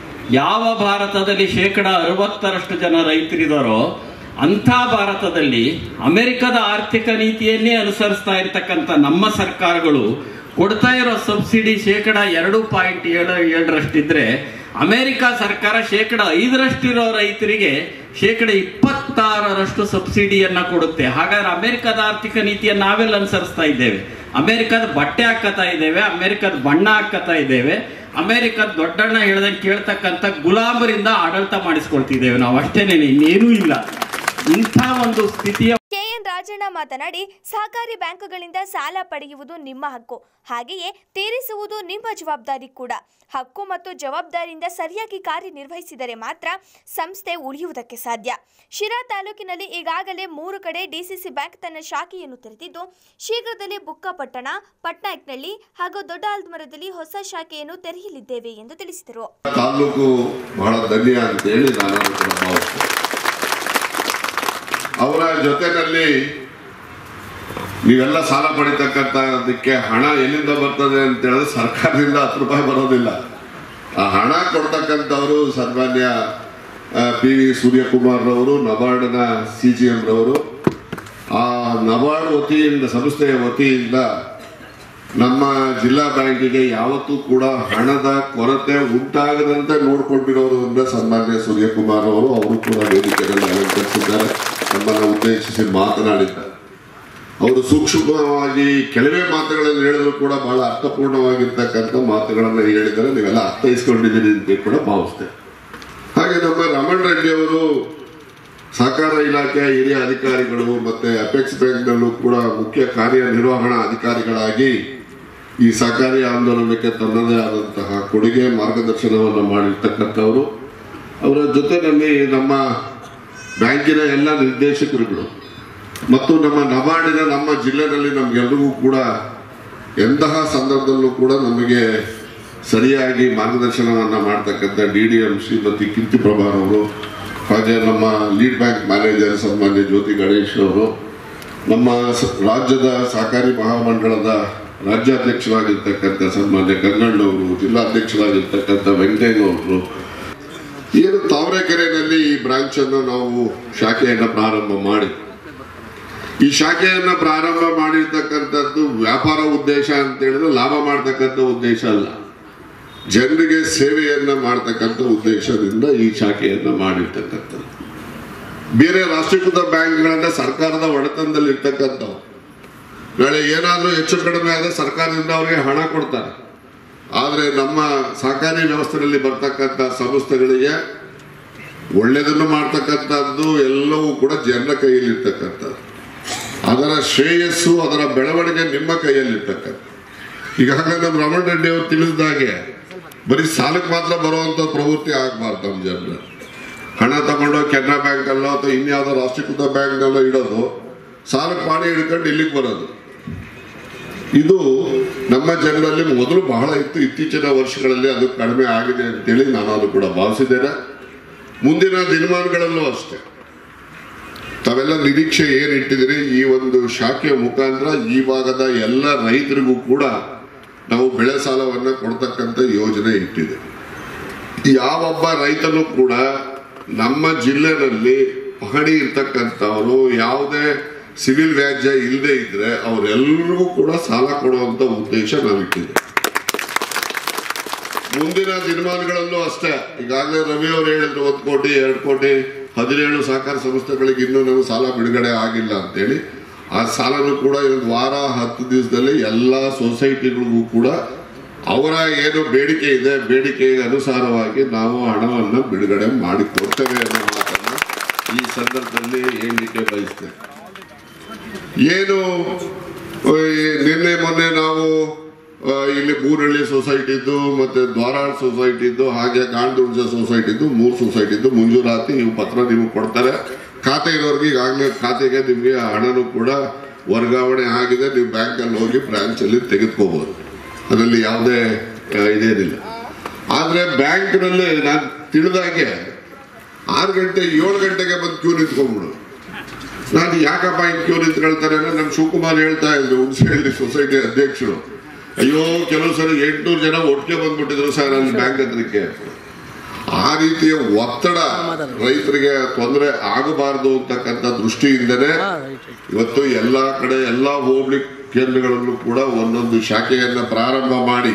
ಯಾವ ಭಾರತದಲ್ಲಿ ಶೇಕಡ ಅರವತ್ತರಷ್ಟು ಜನ ರೈತರಿದ್ದಾರೋ ಅಂಥ ಭಾರತದಲ್ಲಿ ಅಮೆರಿಕದ ಆರ್ಥಿಕ ನೀತಿಯನ್ನೇ ಅನುಸರಿಸ್ತಾ ಇರತಕ್ಕಂಥ ನಮ್ಮ ಸರ್ಕಾರಗಳು ಕೊಡ್ತಾ ಇರೋ ಸಬ್ಸಿಡಿ ಶೇಕಡ ಎರಡು ಪಾಯಿಂಟ್ ಏಳು ಏಳರಷ್ಟಿದ್ರೆ ಅಮೆರಿಕ ಸರ್ಕಾರ ಶೇಕಡ ಐದರಷ್ಟಿರೋ ರೈತರಿಗೆ ಶೇಕಡ ಇಪ್ಪತ್ತಾರರಷ್ಟು ಸಬ್ಸಿಡಿಯನ್ನ ಕೊಡುತ್ತೆ ಹಾಗಾದ್ರೆ ಅಮೆರಿಕದ ಆರ್ಥಿಕ ನೀತಿಯನ್ನು ನಾವೆಲ್ಲ ಅನುಸರಿಸ್ತಾ ಇದ್ದೇವೆ ಅಮೆರಿಕದ ಬಟ್ಟೆ ಹಾಕತಾ ಇದ್ದೇವೆ ಅಮೆರಿಕದ ಬಣ್ಣ ಹಾಕತಾ ಇದ್ದೇವೆ ಅಮೆರಿಕದ ದೊಡ್ಡಣ್ಣ ಹೇಳ್ದಂಗೆ ಕೇಳ್ತಕ್ಕಂಥ ಗುಲಾಮರಿಂದ ಆಡಳಿತ ಮಾಡಿಸ್ಕೊಳ್ತಿದ್ದೇವೆ ನಾವು ಅಷ್ಟೇನೆ ಇನ್ನೇನೂ ಇಲ್ಲ ಇಂಥ ಒಂದು ಸ್ಥಿತಿಯ ಕೆಎನ್ ರಾಜಣ್ಣ ಮಾತನಾಡಿ ಸಹಕಾರಿ ಬ್ಯಾಂಕುಗಳಿಂದ ಸಾಲ ಪಡೆಯುವುದು ನಿಮ್ಮ ಹಕ್ಕು ಹಾಗೆಯೇ ತೀರಿಸುವುದು ನಿಮ್ಮ ಜವಾಬ್ದಾರಿ ಕೂಡ ಹಕ್ಕು ಮತ್ತು ಜವಾಬ್ದಾರಿಯಿಂದ ಸರಿಯಾಗಿ ಕಾರ್ಯನಿರ್ವಹಿಸಿದರೆ ಮಾತ್ರ ಸಂಸ್ಥೆ ಉಳಿಯುವುದಕ್ಕೆ ಸಾಧ್ಯ ಶಿರಾ ತಾಲೂಕಿನಲ್ಲಿ ಈಗಾಗಲೇ ಮೂರು ಕಡೆ ಡಿಸಿಸಿ ಬ್ಯಾಂಕ್ ತನ್ನ ಶಾಖೆಯನ್ನು ತೆರೆದಿದ್ದು ಶೀಘ್ರದಲ್ಲೇ ಬುಕ್ಕಪಟ್ಟಣ ಪಟ್ನಾಯಕ್ನಲ್ಲಿ ಹಾಗೂ ದೊಡ್ಡ ಆಲ್ಮರದಲ್ಲಿ ಹೊಸ ಶಾಖೆಯನ್ನು ತೆರೆಯಲಿದ್ದೇವೆ ಎಂದು ತಿಳಿಸಿದರು ತಾಲೂಕು ಬಹಳ ಧನ್ಯ ಅಂತೇಳಿ ನಾನು ಕೂಡ ಭಾವಿಸ್ತೇನೆ ಅವರ ಜೊತೆನಲ್ಲಿ ನೀವೆಲ್ಲ ಸಾಲ ಪಡಿತಕ್ಕಂಥದಕ್ಕೆ ಹಣ ಎಲ್ಲಿಂದ ಬರ್ತದೆ ಅಂತ ಹೇಳಿದ್ರೆ ಸರ್ಕಾರದಿಂದ ಹತ್ತು ರೂಪಾಯಿ ಬರೋದಿಲ್ಲ ಆ ಹಣ ಕೊಡ್ತಕ್ಕಂಥವರು ಸನ್ಮಾನ್ಯ ಪಿ ವಿ ಸೂರ್ಯಕುಮಾರ್ ರವರು ನಬಾರ್ಡ್ನ ಸಿ ಜಿ ಎಂ ರವರು ಆ ನಬಾರ್ಡ್ ವತಿಯಿಂದ ಸಂಸ್ಥೆಯ ವತಿಯಿಂದ ನಮ್ಮ ಜಿಲ್ಲಾ ಬ್ಯಾಂಕಿಗೆ ಯಾವತ್ತೂ ಕೂಡ ಹಣದ ಕೊರತೆ ಉಂಟಾಗದಂತೆ ನೋಡ್ಕೊಂಡಿರೋರು ಅಂದ್ರೆ ಸನ್ಮಾನ್ಯ ಸೂರ್ಯಕುಮಾರ್ ಅವರು ಅವರು ಕೂಡ ವೇದಿಕೆಯಲ್ಲಿ ಅಲಂಕರಿಸಿದ್ದಾರೆ ನಮ್ಮನ್ನು ಉದ್ದೇಶಿಸಿ ಮಾತನಾಡಿದ್ದಾರೆ ಅವರು ಸೂಕ್ಷ್ಮವಾಗಿ ಕೆಲವೇ ಮಾತುಗಳನ್ನು ಹೇಳಿದ್ರು ಕೂಡ ಬಹಳ ಅರ್ಥಪೂರ್ಣವಾಗಿರ್ತಕ್ಕಂಥ ಮಾತುಗಳನ್ನು ಹೇಳಿದರೆ ನೀವೆಲ್ಲ ಅರ್ಥೈಸ್ಕೊಂಡಿದ್ದೀರಿ ಅಂತ ಕೂಡ ಭಾವಿಸ್ತೇನೆ ಹಾಗೆ ನಮ್ಮ ರಮಣ್ ರೆಡ್ಡಿ ಅವರು ಸಹಕಾರ ಇಲಾಖೆಯ ಹಿರಿಯ ಅಧಿಕಾರಿಗಳು ಮತ್ತೆ ಅಪೆಕ್ಸ್ ಬ್ಯಾಂಕ್ನಲ್ಲೂ ಕೂಡ ಮುಖ್ಯ ಕಾರ್ಯನಿರ್ವಹಣಾ ಅಧಿಕಾರಿಗಳಾಗಿ ಈ ಸಹಕಾರಿ ಆಂದೋಲನಕ್ಕೆ ತನ್ನದೇ ಆದಂತಹ ಕೊಡುಗೆ ಮಾರ್ಗದರ್ಶನವನ್ನು ಮಾಡಿರ್ತಕ್ಕಂಥವರು ಅವರ ಜೊತೆಯಲ್ಲಿ ನಮ್ಮ ಬ್ಯಾಂಕಿನ ಎಲ್ಲ ನಿರ್ದೇಶಕರುಗಳು ಮತ್ತು ನಮ್ಮ ನಬಾರ್ಡಿನ ನಮ್ಮ ಜಿಲ್ಲೆನಲ್ಲಿ ನಮಗೆಲ್ಲರಿಗೂ ಕೂಡ ಎಂತಹ ಸಂದರ್ಭದಲ್ಲೂ ಕೂಡ ನಮಗೆ ಸರಿಯಾಗಿ ಮಾರ್ಗದರ್ಶನವನ್ನು ಮಾಡ್ತಕ್ಕಂಥ D D M Shrimati Keerthi Prabhar ಅವರು ಹಾಗೆ ನಮ್ಮ ಲೀಡ್ ಬ್ಯಾಂಕ್ ಮ್ಯಾನೇಜರ್ ಸನ್ಮಾನ್ಯ ಜ್ಯೋತಿ ಗಣೇಶ್ ಅವರು ನಮ್ಮ ಸ- ರಾಜ್ಯದ ಸಹಕಾರಿ ಮಹಾಮಂಡಳದ ರಾಜ್ಯಾಧ್ಯಕ್ಷರಾಗಿರ್ತಕ್ಕಂಥ ಸನ್ಮಾನ್ಯ ಗಂಗಣ್ಣವರು ಜಿಲ್ಲಾಧ್ಯಕ್ಷರಾಗಿರ್ತಕ್ಕಂಥ ವೆಂಕಟೇಗೌಡರು ಏನು ತಾವರೆಕೆರೆಯಲ್ಲಿ ಈ ಬ್ರಾಂಚ್ ಅನ್ನು ನಾವು ಶಾಖೆಯನ್ನು ಪ್ರಾರಂಭ ಮಾಡಿ ಈ ಶಾಖೆಯನ್ನ ಪ್ರಾರಂಭ ಮಾಡಿರ್ತಕ್ಕಂಥದ್ದು ವ್ಯಾಪಾರ ಉದ್ದೇಶ ಅಂತ ಹೇಳಿದ್ರೆ ಲಾಭ ಮಾಡ್ತಕ್ಕಂಥ ಉದ್ದೇಶ ಅಲ್ಲ ಜನರಿಗೆ ಸೇವೆಯನ್ನ ಮಾಡ್ತಕ್ಕಂಥ ಉದ್ದೇಶದಿಂದ ಈ ಶಾಖೆಯನ್ನ ಮಾಡಿರ್ತಕ್ಕಂಥದ್ದು ಬೇರೆ ರಾಷ್ಟ್ರೀಕೃತ ಬ್ಯಾಂಕ್ಗಳನ್ನ ಸರ್ಕಾರದ ಒಡೆತನದಲ್ಲಿ ಇರ್ತಕ್ಕಂಥವು ನಾಳೆ ಏನಾದರೂ ಹೆಚ್ಚು ಕಡಿಮೆ ಆದರೆ ಸರ್ಕಾರದಿಂದ ಅವರಿಗೆ ಹಣ ಕೊಡ್ತಾರೆ ಆದರೆ ನಮ್ಮ ಸಹಕಾರಿ ವ್ಯವಸ್ಥೆಯಲ್ಲಿ ಬರ್ತಕ್ಕಂಥ ಸಂಸ್ಥೆಗಳಿಗೆ ಒಳ್ಳೆಯದನ್ನು ಮಾಡ್ತಕ್ಕಂಥದ್ದು ಎಲ್ಲವೂ ಕೂಡ ಜನರ ಕೈಯಲ್ಲಿರ್ತಕ್ಕಂಥದ್ದು ಅದರ ಶ್ರೇಯಸ್ಸು ಅದರ ಬೆಳವಣಿಗೆ ನಿಮ್ಮ ಕೈಯಲ್ಲಿರ್ತಕ್ಕಂಥ ಈಗಾಗಲೇ ನಮ್ಮ ರಮಣ ರೆಡ್ಡಿ ಅವರು ತಿಳಿಸಿದಾಗೆ ಬರೀ ಸಾಲಕ್ಕೆ ಮಾತ್ರ ಬರುವಂತ ಪ್ರವೃತ್ತಿ ಆಗಬಾರ್ದು ನಮ್ಮ ಜನರು ಹಣ ತಗೊಂಡು ಕೆನರಾ ಬ್ಯಾಂಕ್ ಅಲ್ಲೋ ಅಥವಾ ಇನ್ಯಾವುದೋ ರಾಷ್ಟ್ರೀಕೃತ ಬ್ಯಾಂಕ್ನಲ್ಲೋ ಇಡೋದು ಸಾಲಕ್ಕೆ ಪಾಣಿ ಹಿಡ್ಕೊಂಡು ಇಲ್ಲಿಗೆ ಬರೋದು ಇದು ನಮ್ಮ ಜನರಲ್ಲಿ ಮೊದಲು ಬಹಳ ಇತ್ತು ಇತ್ತೀಚಿನ ವರ್ಷಗಳಲ್ಲಿ ಅದು ಕಡಿಮೆ ಆಗಿದೆ ಅಂತೇಳಿ ನಾನು ಅದು ಕೂಡ ಭಾವಿಸಿದ್ದೇನೆ ಮುಂದಿನ ದಿನಮಾನಗಳಲ್ಲೂ ಅಷ್ಟೇ ತಾವೆಲ್ಲ ನಿರೀಕ್ಷೆ ಏನ್ ಇಟ್ಟಿದ್ದೀರಿ ಈ ಒಂದು ಶಾಖೆಯ ಮುಖಾಂತರ ಈ ಭಾಗದ ಎಲ್ಲ ರೈತರಿಗೂ ಕೂಡ ನಾವು ಬೆಳೆ ಸಾಲವನ್ನ ಕೊಡ್ತಕ್ಕಂಥ ಯೋಜನೆ ಇಟ್ಟಿದೆ ಯಾವೊಬ್ಬ ರೈತನು ಕೂಡ ನಮ್ಮ ಜಿಲ್ಲೆನಲ್ಲಿ ಪಹಣಿ ಇರ್ತಕ್ಕಂಥವರು ಯಾವುದೇ ಸಿವಿಲ್ ವ್ಯಾಜ್ಯ ಇಲ್ಲದೆ ಇದ್ರೆ ಅವರೆಲ್ಲರಿಗೂ ಕೂಡ ಸಾಲ ಕೊಡುವಂತ ಉದ್ದೇಶ ನಾವಿಟ್ಟಿದೆ ಮುಂದಿನ ದಿನಮಾನಗಳಲ್ಲೂ ಅಷ್ಟೇ ಈಗಾಗಲೇ ರವಿ ಅವರು ಹೇಳಿದ್ರು ಒಂದು ಕೋಟಿ ಎರಡು ಕೋಟಿ ಹದಿನೇಳು ಸಹಕಾರ ಸಂಸ್ಥೆಗಳಿಗೆ ಇನ್ನೂ ನಾವು ಸಾಲ ಬಿಡುಗಡೆ ಆಗಿಲ್ಲ ಅಂತೇಳಿ ಆ ಸಾಲನು ಕೂಡ ಒಂದು ವಾರ ಹತ್ತು ದಿವಸದಲ್ಲಿ ಎಲ್ಲ ಸೊಸೈಟಿಗಳಿಗೂ ಕೂಡ ಅವರ ಏನು ಬೇಡಿಕೆ ಇದೆ ಬೇಡಿಕೆಗೆ ಅನುಸಾರವಾಗಿ ನಾವು ಹಣವನ್ನು ಬಿಡುಗಡೆ ಮಾಡಿ ಕೊಡ್ತೇವೆ ಅನ್ನೋ ಮಾತನ್ನ ಈ ಸಂದರ್ಭದಲ್ಲಿ ಹೇಳಲಿಕ್ಕೆ ಬಯಸ್ತೇನೆ ಏನು ಆ, ಈ ನಿನ್ನೆ ಮೊನ್ನೆ ನಾವು ಆ, ಇಲ್ಲಿ ಮೂರಳ್ಳಿ ಸೊಸೈಟಿದ್ದು ಮತ್ತೆ ದ್ವಾರಾಳ್ ಸೊಸೈಟಿದ್ದು ಹಾಗೆ ಗಾಂಡುರ್ಜ ಸೊಸೈಟಿದ್ದು ಮೂರು ಸೊಸೈಟಿದ್ದು ಮಂಜೂರಾತಿ ಇವು ಪತ್ರ ನಿಮಗೆ ಕೊಡ್ತಾರೆ ಖಾತೆ ಇರೋರಿಗೆ ಈಗಾಗಲೇ ಖಾತೆಗೆ ನಿಮಗೆ ಹಣನೂ ಕೂಡ ವರ್ಗಾವಣೆ ಆಗಿದೆ ನೀವು ಬ್ಯಾಂಕಲ್ಲಿ ಹೋಗಿ ಬ್ರಾಂಚಲ್ಲಿ ತೆಗೆದುಕೋಬಹುದು ಅದರಲ್ಲಿ ಯಾವುದೇ ಆ, ಇದೇನಿಲ್ಲ ಆದರೆ ಬ್ಯಾಂಕ್ನಲ್ಲಿ ನಾನು ತಿಳಿದಾಗೆ ಆರು ಗಂಟೆ ಏಳು ಗಂಟೆಗೆ ಬಂದು ಕ್ಯೂ ನಿಂತ್ಕೊಂಡ್ಬಿಡು ನಾನು ಯಾಕಪ್ಪ ಹಿಂಗೆ ಕ್ಯೂ ನಿಂತ್ಕೊಳ್ತಾರೆ ಅಂದ್ರೆ ನಮ್ಮ ಶಿವಕುಮಾರ್ ಹೇಳ್ತಾ ಇದ್ರು ಹುಣಸೆಹಳ್ಳಿ ಸೊಸೈಟಿ ಅಧ್ಯಕ್ಷರು ಅಯ್ಯೋ ಕೆಲವು ಸರಿ ಎಂಟುನೂರು ಜನ ಒಟ್ಟಿಗೆ ಬಂದ್ಬಿಟ್ಟಿದ್ರು ಸರ್ ಅಲ್ಲಿ ಬ್ಯಾಂಕ್ ಹತ್ರಕ್ಕೆ ಆ ರೀತಿಯ ಒತ್ತಡ ರೈತರಿಗೆ ತೊಂದರೆ ಆಗಬಾರದು ಅಂತಕ್ಕಂಥ ದೃಷ್ಟಿಯಿಂದನೇ ಇವತ್ತು ಎಲ್ಲಾ ಕಡೆ ಎಲ್ಲಾ ಹೋಬಳಿ ಕೇಂದ್ರಗಳಲ್ಲೂ ಕೂಡ ಒಂದೊಂದು ಶಾಖೆಯನ್ನ ಪ್ರಾರಂಭ ಮಾಡಿ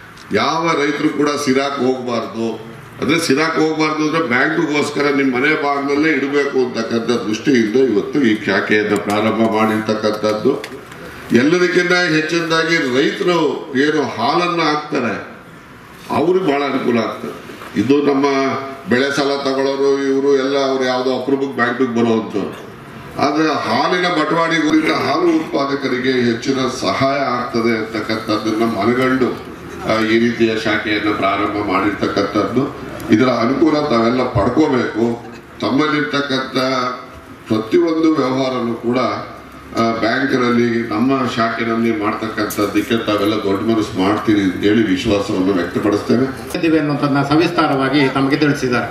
ಯಾವ ರೈತರು ಕೂಡ ಸಿರಾಕ್ ಹೋಗಬಾರ್ದು ಅಂದ್ರೆ ಸಿರಾಕ್ ಹೋಗಬಾರ್ದು ಅಂದ್ರೆ ಬ್ಯಾಂಕ್ಗೋಸ್ಕರ ನಿಮ್ಮ ಮನೆ ಭಾಗದಲ್ಲೇ ಇಡಬೇಕು ಅಂತಕ್ಕಂಥ ದೃಷ್ಟಿಯಿಂದ ಇವತ್ತು ಈ ಶಾಖೆಯನ್ನ ಪ್ರಾರಂಭ ಮಾಡಿರ್ತಕ್ಕಂಥದ್ದು ಎಲ್ಲದಕ್ಕಿಂತ ಹೆಚ್ಚಿನದಾಗಿ ರೈತರು ಏನು ಹಾಲನ್ನ ಹಾಕ್ತಾರೆ ಅವ್ರಿಗೆ ಬಹಳ ಅನುಕೂಲ ಆಗ್ತದೆ ಇದು ನಮ್ಮ ಬೆಳೆ ಸಾಲ ತಗೊಳ್ಳೋರು ಇವರು ಎಲ್ಲ ಅವ್ರು ಯಾವುದೋ ಅಪರೂಪಕ್ಕೆ ಬ್ಯಾಂಕಿಗೆ ಬರುವಂಥವ್ರು ಆದ್ರೆ ಹಾಲಿನ ಬಟವಾಡಿಗಳಿಂದ ಹಾಲು ಉತ್ಪಾದಕರಿಗೆ ಹೆಚ್ಚಿನ ಸಹಾಯ ಆಗ್ತದೆ ಅಂತಕ್ಕಂಥದ್ದನ್ನ ಮನಗಂಡು ಆ, ಈ ರೀತಿಯ ಶಾಖೆಯನ್ನು ಪ್ರಾರಂಭ ಮಾಡಿರ್ತಕ್ಕಂಥದ್ದು ಇದರ ಅನುಕೂಲ ತಾವೆಲ್ಲ ಪಡ್ಕೋಬೇಕು ತಮ್ಮಲ್ಲಿರ್ತಕ್ಕಂಥ ಪ್ರತಿಯೊಂದು ವ್ಯವಹಾರನು ಕೂಡ ಆ, ಬ್ಯಾಂಕಿನಲ್ಲಿ ನಮ್ಮ ಶಾಖೆನಲ್ಲಿ ಮಾಡ್ತಕ್ಕಂಥದ್ದಕ್ಕೆ ತಾವೆಲ್ಲ ದೊಡ್ಡ ಮನಸ್ಸು ಮಾಡ್ತೀರಿ ಅಂತ ಹೇಳಿ ವಿಶ್ವಾಸವನ್ನು ವ್ಯಕ್ತಪಡಿಸ್ತೇನೆ ಇದ್ದೀವಿ ಅನ್ನೋದನ್ನ ಸವಿಸ್ತಾರವಾಗಿ ತಮಗೆ ತಿಳಿಸಿದ್ದಾರೆ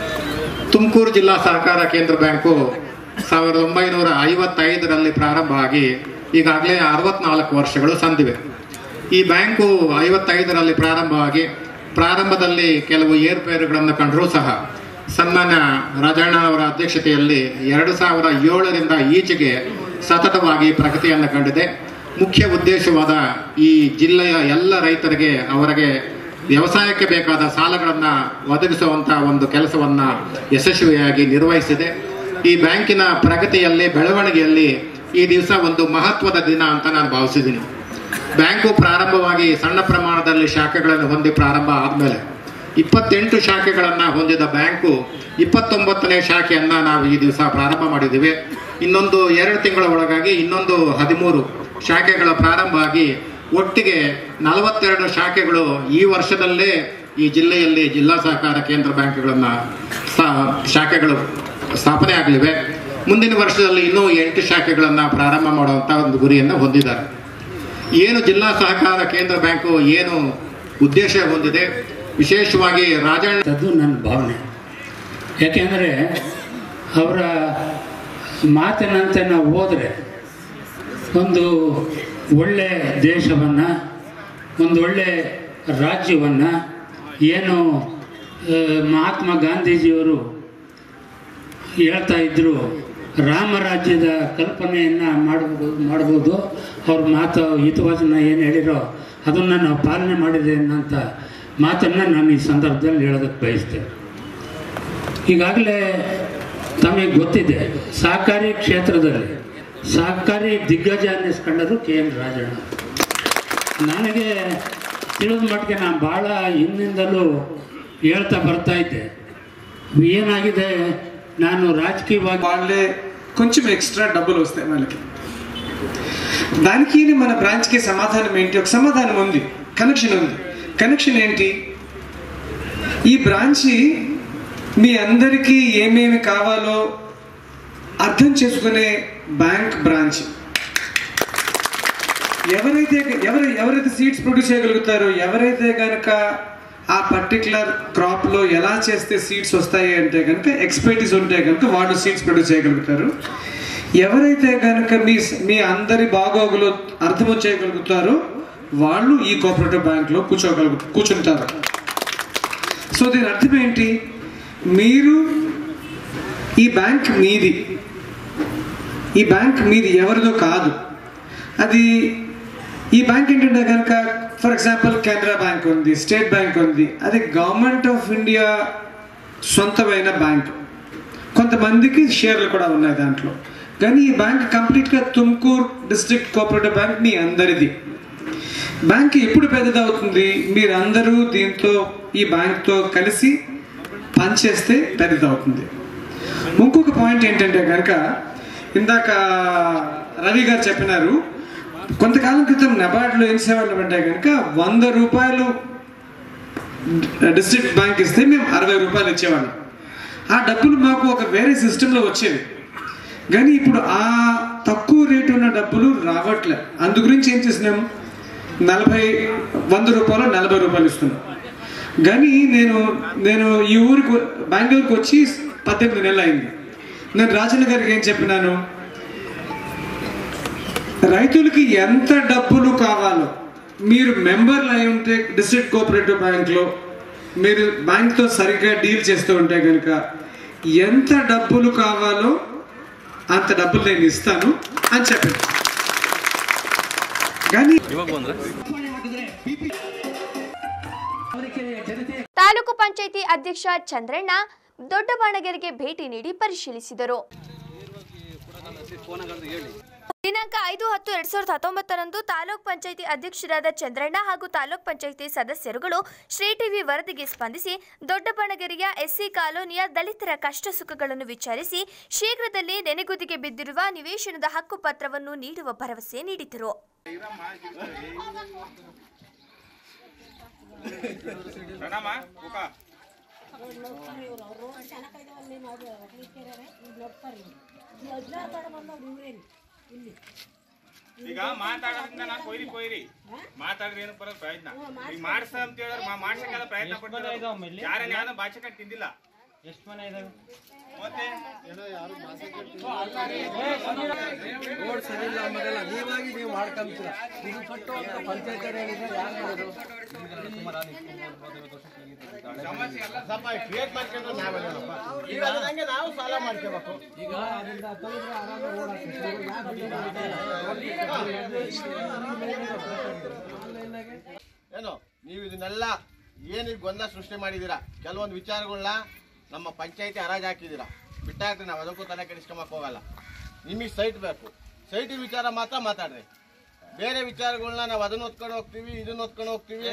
ತುಮಕೂರು ಜಿಲ್ಲಾ ಸಹಕಾರ ಕೇಂದ್ರ ಬ್ಯಾಂಕು ಸಾವಿರದ ಒಂಬೈನೂರ ಐವತ್ತೈದರಲ್ಲಿ ಪ್ರಾರಂಭ ಆಗಿ ಈಗಾಗಲೇ ಅರವತ್ನಾಲ್ಕು ವರ್ಷಗಳು ಸಂದಿವೆ ಈ ಬ್ಯಾಂಕು ಐವತ್ತೈದರಲ್ಲಿ ಪ್ರಾರಂಭವಾಗಿ ಪ್ರಾರಂಭದಲ್ಲಿ ಕೆಲವು ಏರುಪೇರುಗಳನ್ನು ಕಂಡರೂ ಸಹ ಸನ್ಮಾನ್ಯ ರಾಜಣ್ಣ ಅವರ ಅಧ್ಯಕ್ಷತೆಯಲ್ಲಿ ಎರಡು ಸಾವಿರ ಏಳರಿಂದ ಈಚೆಗೆ ಸತತವಾಗಿ ಪ್ರಗತಿಯನ್ನು ಕಂಡಿದೆ ಮುಖ್ಯ ಉದ್ದೇಶವಾದ ಈ ಜಿಲ್ಲೆಯ ಎಲ್ಲ ರೈತರಿಗೆ ಅವರಿಗೆ ವ್ಯವಸಾಯಕ್ಕೆ ಬೇಕಾದ ಸಾಲಗಳನ್ನು ಒದಗಿಸುವಂತಹ ಒಂದು ಕೆಲಸವನ್ನ ಯಶಸ್ವಿಯಾಗಿ ನಿರ್ವಹಿಸಿದೆ ಈ ಬ್ಯಾಂಕಿನ ಪ್ರಗತಿಯಲ್ಲಿ ಬೆಳವಣಿಗೆಯಲ್ಲಿ ಈ ದಿವಸ ಒಂದು ಮಹತ್ವದ ದಿನ ಅಂತ ನಾನು ಭಾವಿಸಿದ್ದೀನಿ ಬ್ಯಾಂಕು ಪ್ರಾರಂಭವಾಗಿ ಸಣ್ಣ ಪ್ರಮಾಣದಲ್ಲಿ ಶಾಖೆಗಳನ್ನು ಹೊಂದಿ ಪ್ರಾರಂಭ ಆದಮೇಲೆ ಇಪ್ಪತ್ತೆಂಟು ಶಾಖೆಗಳನ್ನು ಹೊಂದಿದ ಬ್ಯಾಂಕು ಇಪ್ಪತ್ತೊಂಬತ್ತನೇ ಶಾಖೆಯನ್ನು ನಾವು ಈ ದಿವಸ ಪ್ರಾರಂಭ ಮಾಡಿದ್ದೀವಿ ಇನ್ನೊಂದು ಎರಡು ತಿಂಗಳ ಒಳಗಾಗಿ ಇನ್ನೊಂದು ಹದಿಮೂರು ಶಾಖೆಗಳ ಪ್ರಾರಂಭ ಆಗಿ ಒಟ್ಟಿಗೆ ನಲವತ್ತೆರಡು ಶಾಖೆಗಳು ಈ ವರ್ಷದಲ್ಲೇ ಈ ಜಿಲ್ಲೆಯಲ್ಲಿ ಜಿಲ್ಲಾ ಸಹಕಾರ ಕೇಂದ್ರ ಬ್ಯಾಂಕ್ಗಳನ್ನು ಶಾಖೆಗಳು ಸ್ಥಾಪನೆ ಆಗಲಿವೆ ಮುಂದಿನ ವರ್ಷದಲ್ಲಿ ಇನ್ನೂ ಎಂಟು ಶಾಖೆಗಳನ್ನು ಪ್ರಾರಂಭ ಮಾಡುವಂಥ ಒಂದು ಗುರಿಯನ್ನು ಹೊಂದಿದ್ದಾರೆ ಏನು ಜಿಲ್ಲಾ ಸಹಕಾರ ಕೇಂದ್ರ ಬ್ಯಾಂಕು ಏನು ಉದ್ದೇಶ ಹೊಂದಿದೆ ವಿಶೇಷವಾಗಿ ರಾಜಣ್ಣ ಅದು ನನ್ನ ಭಾವನೆ ಯಾಕೆಂದರೆ ಅವರ ಮಾತಿನಂತೆ ನಾವು ಹೋದರೆ ಒಂದು ಒಳ್ಳೆ ದೇಶವನ್ನು ಒಂದು ಒಳ್ಳೆ ರಾಜ್ಯವನ್ನು ಏನು ಆ, ಮಹಾತ್ಮ ಗಾಂಧೀಜಿಯವರು ಹೇಳ್ತಾ ಇದ್ದರು ರಾಮರಾಜ್ಯದ ಕಲ್ಪನೆಯನ್ನು ಮಾಡ್ಬೋದು ಮಾಡ್ಬೋದು ಅವ್ರ ಮಾತು ಹಿತವಚನ ಏನು ಹೇಳಿರೋ ಅದನ್ನು ನಾವು ಪಾಲನೆ ಮಾಡಿದ್ದೇನೆ ಅಂತ ಮಾತನ್ನು ನಾನು ಈ ಸಂದರ್ಭದಲ್ಲಿ ಹೇಳೋದಕ್ಕೆ ಬಯಸ್ತೇನೆ ಈಗಾಗಲೇ ತಮಗೆ ಗೊತ್ತಿದೆ ಸಹಕಾರಿ ಕ್ಷೇತ್ರದಲ್ಲಿ ಸಹಕಾರಿ ದಿಗ್ಗಜ ಅನ್ನಿಸ್ಕೊಂಡರು ಕೆ ಎನ್ ರಾಜಣ್ಣ ನನಗೆ ತಿಳಿದ ಮಟ್ಟಿಗೆ ನಾನು ಭಾಳ ಹಿಂದಿಂದಲೂ ಹೇಳ್ತಾ ಬರ್ತಾ ಇದ್ದೆ ಏನಾಗಿದೆ ನಾನು రాజకీయವಾಗಿ వాళ్ళే కొంచెం ఎక్స్ట్రా డబ్బులు వస్తాయి వాళ్ళకి దానికి మన బ్రాంచ్కి సమాధానం ఏంటి ఒక సమాధానం ఉంది కనెక్షన్ ఉంది కనెక్షన్ ఏంటి ఈ బ్రాంచ్ మీ అందరికీ ఏమేమి కావాలో అర్థం చేసుకునే బ్యాంక్ బ్రాంచ్ ఎవరైతే ఎవరు ఎవరైతే సీడ్స్ ప్రొడ్యూస్ చేయగలుగుతారో ఎవరైతే కనుక ఆ పర్టికులర్ క్రాప్లో ఎలా చేస్తే సీడ్స్ వస్తాయి అంటే కనుక ఎక్స్పర్టీస్ ఉంటే కనుక వాళ్ళు సీడ్స్ ప్రొడ్యూస్ చేయగలుగుతారు ఎవరైతే కనుక మీ మీ అందరి బాగోగులు అర్థం చేయగలుగుతారో వాళ్ళు ఈ కోఆపరేటివ్ బ్యాంక్లో కూర్చోగలుగు కూర్చుంటారు సో దీని అర్థం ఏంటి మీరు ఈ బ్యాంక్ మీది ఈ బ్యాంక్ మీది ఎవరిదో కాదు అది ఈ బ్యాంక్ ఏంటంటే కనుక ఫర్ ఎగ్జాంపుల్ కెనరా బ్యాంక్ ఉంది స్టేట్ బ్యాంక్ ఉంది అది గవర్నమెంట్ ఆఫ్ ఇండియా సొంతమైన బ్యాంక్ కొంతమందికి షేర్లు కూడా ఉన్నాయి దాంట్లో కానీ ఈ బ్యాంక్ కంప్లీట్గా తుమ్కూర్ డిస్ట్రిక్ట్ కోఆపరేటివ్ బ్యాంక్ మీ అందరిది బ్యాంక్ ఎప్పుడు పెద్దదవుతుంది మీరందరూ దీంతో ఈ బ్యాంక్తో కలిసి పనిచేస్తే పెద్దదవుతుంది ఇంకొక పాయింట్ ఏంటంటే కనుక ఇందాక రవి గారు చెప్పినారు కొంతకాలం క్రితం నబార్డ్లో ఏం సేవలు అంటే కనుక వంద రూపాయలు డిస్ట్రిక్ట్ బ్యాంక్ ఇస్తే మేము అరవై రూపాయలు ఇచ్చేవాళ్ళం ఆ డబ్బులు మాకు ఒక వేరే సిస్టంలో వచ్చేవి కానీ ఇప్పుడు ఆ తక్కువ రేటు ఉన్న డబ్బులు రావట్లే అందు గురించి ఏం చేసినాం నలభై వంద రూపాయలు నలభై రూపాయలు ఇస్తున్నాం కానీ నేను నేను ఈ ఊరికి బెంగళూరుకి వచ్చి పద్దెనిమిది నెలలు అయింది నేను రాజన్న గారికి ఏం చెప్పినాను రైతులకి ఎంత డబ్బులు కావాలో మీరు మెంబర్లు అయి ఉంటే డిస్ట్రిక్ట్ కోఆపరేటివ్ బ్యాంక్లో మీరు బ్యాంక్తో సరిగ్గా డీల్ చేస్తూ ఉంటే కనుక ఎంత డబ్బులు కావాలో అంత డబ్బులు నేను ఇస్తాను అని చెప్పాను కానీ ತಾಲೂಕು ಪಂಚಾಯಿತಿ ಅಧ್ಯಕ್ಷ ಚಂದ್ರಣ್ಣ ದೊಡ್ಡಬಾಣಗೆರೆಗೆ ಭೇಟಿ ನೀಡಿ ಪರಿಶೀಲಿಸಿದರು ದಿನಾಂಕ ಐದು ಹತ್ತು ಎರಡ್ ಸಾವಿರದ ಹತ್ತೊಂಬತ್ತರಂದು ತಾಲೂಕ್ ಪಂಚಾಯಿತಿ ಅಧ್ಯಕ್ಷರಾದ ಚಂದ್ರಣ್ಣ ಹಾಗೂ ತಾಲೂಕ್ ಪಂಚಾಯಿತಿ ಸದಸ್ಯರುಗಳು ಶ್ರೀ ಟಿವಿ ವರದಿಗೆ ಸ್ಪಂದಿಸಿ ದೊಡ್ಡಬಣಗೆರೆಯ ಎಸ್ಸಿ ಕಾಲೋನಿಯ ದಲಿತರ ಕಷ್ಟ ಸುಖಗಳನ್ನು ವಿಚಾರಿಸಿ ಶೀಘ್ರದಲ್ಲೇ ನೆನೆಗುದಿಗೆ ಬಿದ್ದಿರುವ ನಿವೇಶನದ ಹಕ್ಕು ಪತ್ರವನ್ನು ನೀಡುವ ಭರವಸೆ ನೀಡಿದರು ಈಗ ಮಾತಾಡೋದ್ರಿಂದ ನಾನು ಕೊಯ್ರಿ ಕೊಯ್ರಿ ಮಾತಾಡ್ರಿ ಏನು ಬರೋದು ಪ್ರಯತ್ನ ಈಗ ಮಾಡ್ಸ ಅಂತ ಹೇಳಿದ್ರೆ ಮಾ- ಮಾಡ್ಸಕ್ಕೆಲ್ಲ ಪ್ರಯತ್ನ ಪಡ್ತಾರೆ ಯಾರೇನು ಯಾವ್ದೋ ಭಾಷೆ ಕಟ್ ತಿಂದಿಲ್ಲ ಎಷ್ಟು ಮನೆ ಇದಾವೆ ಮತ್ತೆ ಸ್ವಲ್ಪ ಕ್ರಿಯೇಟ್ ಮಾಡ್ಕೊಂಡ್ರೆ ನಾವೆಲ್ಲಪ್ಪ ಈಗ ಹಂಗೆ ನಾವು ಸಾಲ ಮಾಡ್ಕೋಬೇಕು ಈಗ ಏನು ನೀವು ಇದನ್ನೆಲ್ಲ ಏನು ಗೊಂದಲ ಸೃಷ್ಟಿ ಮಾಡಿದ್ದೀರಾ ಕೆಲವೊಂದು ವಿಚಾರಗಳನ್ನ ನಮ್ಮ ಪಂಚಾಯತಿ ಹರಾಜು ಹಾಕಿದ್ದೀರಾ ಬಿಟ್ಟಾಕ್ರಿ ನಾವು ಅದಕ್ಕೂ ತಲೆ ಕೆಡಿಸ್ಕೊಂಬಕ್ ಹೋಗಲ್ಲ ನಿಮಗೆ ಸೈಟ್ ಬೇಕು ಸೈಟ್ ವಿಚಾರ ಮಾತ್ರ ಮಾತಾಡ್ರಿ ಬೇರೆ ವಿಚಾರಗಳನ್ನ ನಾವು ಅದನ್ನ ಹೊತ್ಕೊಂಡು ಹೋಗ್ತೀವಿ ಇದನ್ನ ಹೊತ್ಕೊಂಡು ಹೋಗ್ತೀವಿ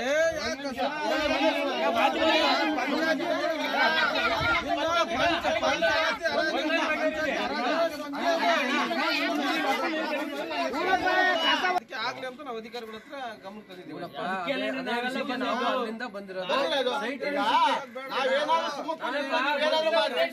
ಆಗ್ಲಿ ಅಂತ ನಾವು ಅಧಿಕಾರಿಗಳ ಹತ್ರ ಗಮನ ತಂದಿದ್ದೀವಿ ಒಳ್ಳೇದು. ಈಗ ನಾವೇನಾದ್ರೂ ಸುಮ್ಮನೆ ಏನಾದ್ರೂ ಮಾಡ್ರಿ.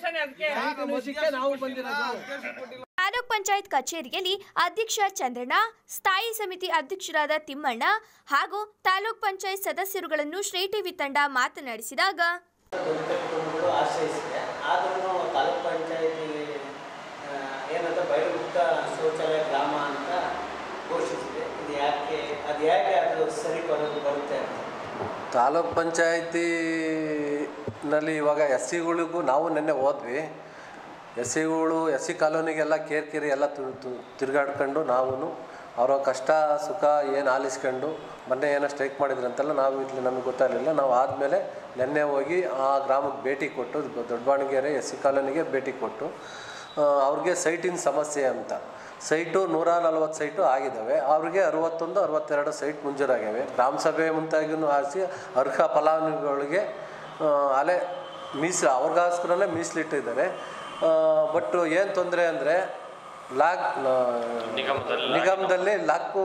ತಾಲೂಕ್ ಪಂಚಾಯತ್ ಕಚೇರಿಯಲ್ಲಿ ಅಧ್ಯಕ್ಷ ಚಂದ್ರಣ್ಣ ಸ್ಥಾಯಿ ಸಮಿತಿ ಅಧ್ಯಕ್ಷರಾದ ತಿಮ್ಮಣ್ಣ ಹಾಗೂ ತಾಲೂಕ್ ಪಂಚಾಯತ್ ಸದಸ್ಯರುಗಳನ್ನು ಶ್ರೀ ಟಿವಿ ತಂಡ ಮಾತನಾಡಿಸಿದಾಗ ಕುಟುಂಬಗಳು ಆಶ್ರಯಿಸಿದೆ ಆದ್ರೂ ತಾಲೂಕ್ ಪಂಚಾಯತಿ ಏನಂತ ಬಯಲುಮುಕ್ತ ಶೌಚಾಲಯ ಗ್ರಾಮ ಅಂತ ಘೋಷಿಸಿದೆ ಇದು ಯಾಕೆ ಅದು ಯಾಕೆ ಅದು ಸರಿ ಬರೋದು ಬರುತ್ತೆ ಅಂತ ತಾಲೂಕ್ ಪಂಚಾಯತಿನಲ್ಲಿ ಇವಾಗ ಎಸ್ ಸಿಗಳಿಗೂ ನಾವು ನಿನ್ನೆ ಹೋದ್ವಿ ಎಸ್ ಸಿಗಳು ಎಸ್ ಸಿ ಕಾಲೋನಿಗೆಲ್ಲ ಕೇರ್ ಕೇರಿ ಎಲ್ಲ ತು ತು- ತಿರುಗಾಡ್ಕೊಂಡು ನಾವು ಅವರ ಕಷ್ಟ ಸುಖ ಏನು ಆಲಿಸ್ಕೊಂಡು ಮೊನ್ನೆ ಏನೋ ಸ್ಟ್ರೈಕ್ ಮಾಡಿದ್ರಂತೆಲ್ಲ ನಾವು ಇಲ್ಲಿ ನಮಗೆ ಗೊತ್ತಾಗಲಿಲ್ಲ ನಾವು ಆದಮೇಲೆ ನಿನ್ನೆ ಹೋಗಿ ಆ ಗ್ರಾಮಕ್ಕೆ ಭೇಟಿ ಕೊಟ್ಟು ದೊಡ್ಡಬಾಣಗೆರೆ ಎಸ್ ಸಿ ಕಾಲೋನಿಗೆ ಭೇಟಿ ಕೊಟ್ಟು ಆ, ಅವ್ರಿಗೆ ಸೈಟಿನ ಸಮಸ್ಯೆ ಅಂತ ಸೈಟು ನೂರ ನಲವತ್ತು ಸೈಟು ಆಗಿದ್ದಾವೆ ಅವ್ರಿಗೆ ಅರವತ್ತೊಂದು ಅರವತ್ತೆರಡು ಸೈಟ್ ಮಂಜೂರಾಗಿವೆ ಗ್ರಾಮ ಸಭೆ ಮುಂತಾಗಿನೂ ಆರಿಸಿ ಅರ್ಹ ಫಲಾನುಭವಿಗಳಿಗೆ ಆ, ಅಲೆ ಮೀಸಲು ಅವ್ರಿಗೋಸ್ಕರನೇ ಮೀಸಲಿಟ್ಟಿದ್ದಾರೆ ಬಟ್ ಏನು ತೊಂದರೆ ಅಂದರೆ ಲಾಕ್ ನಿಗಮದಲ್ಲಿ ಲಾಕು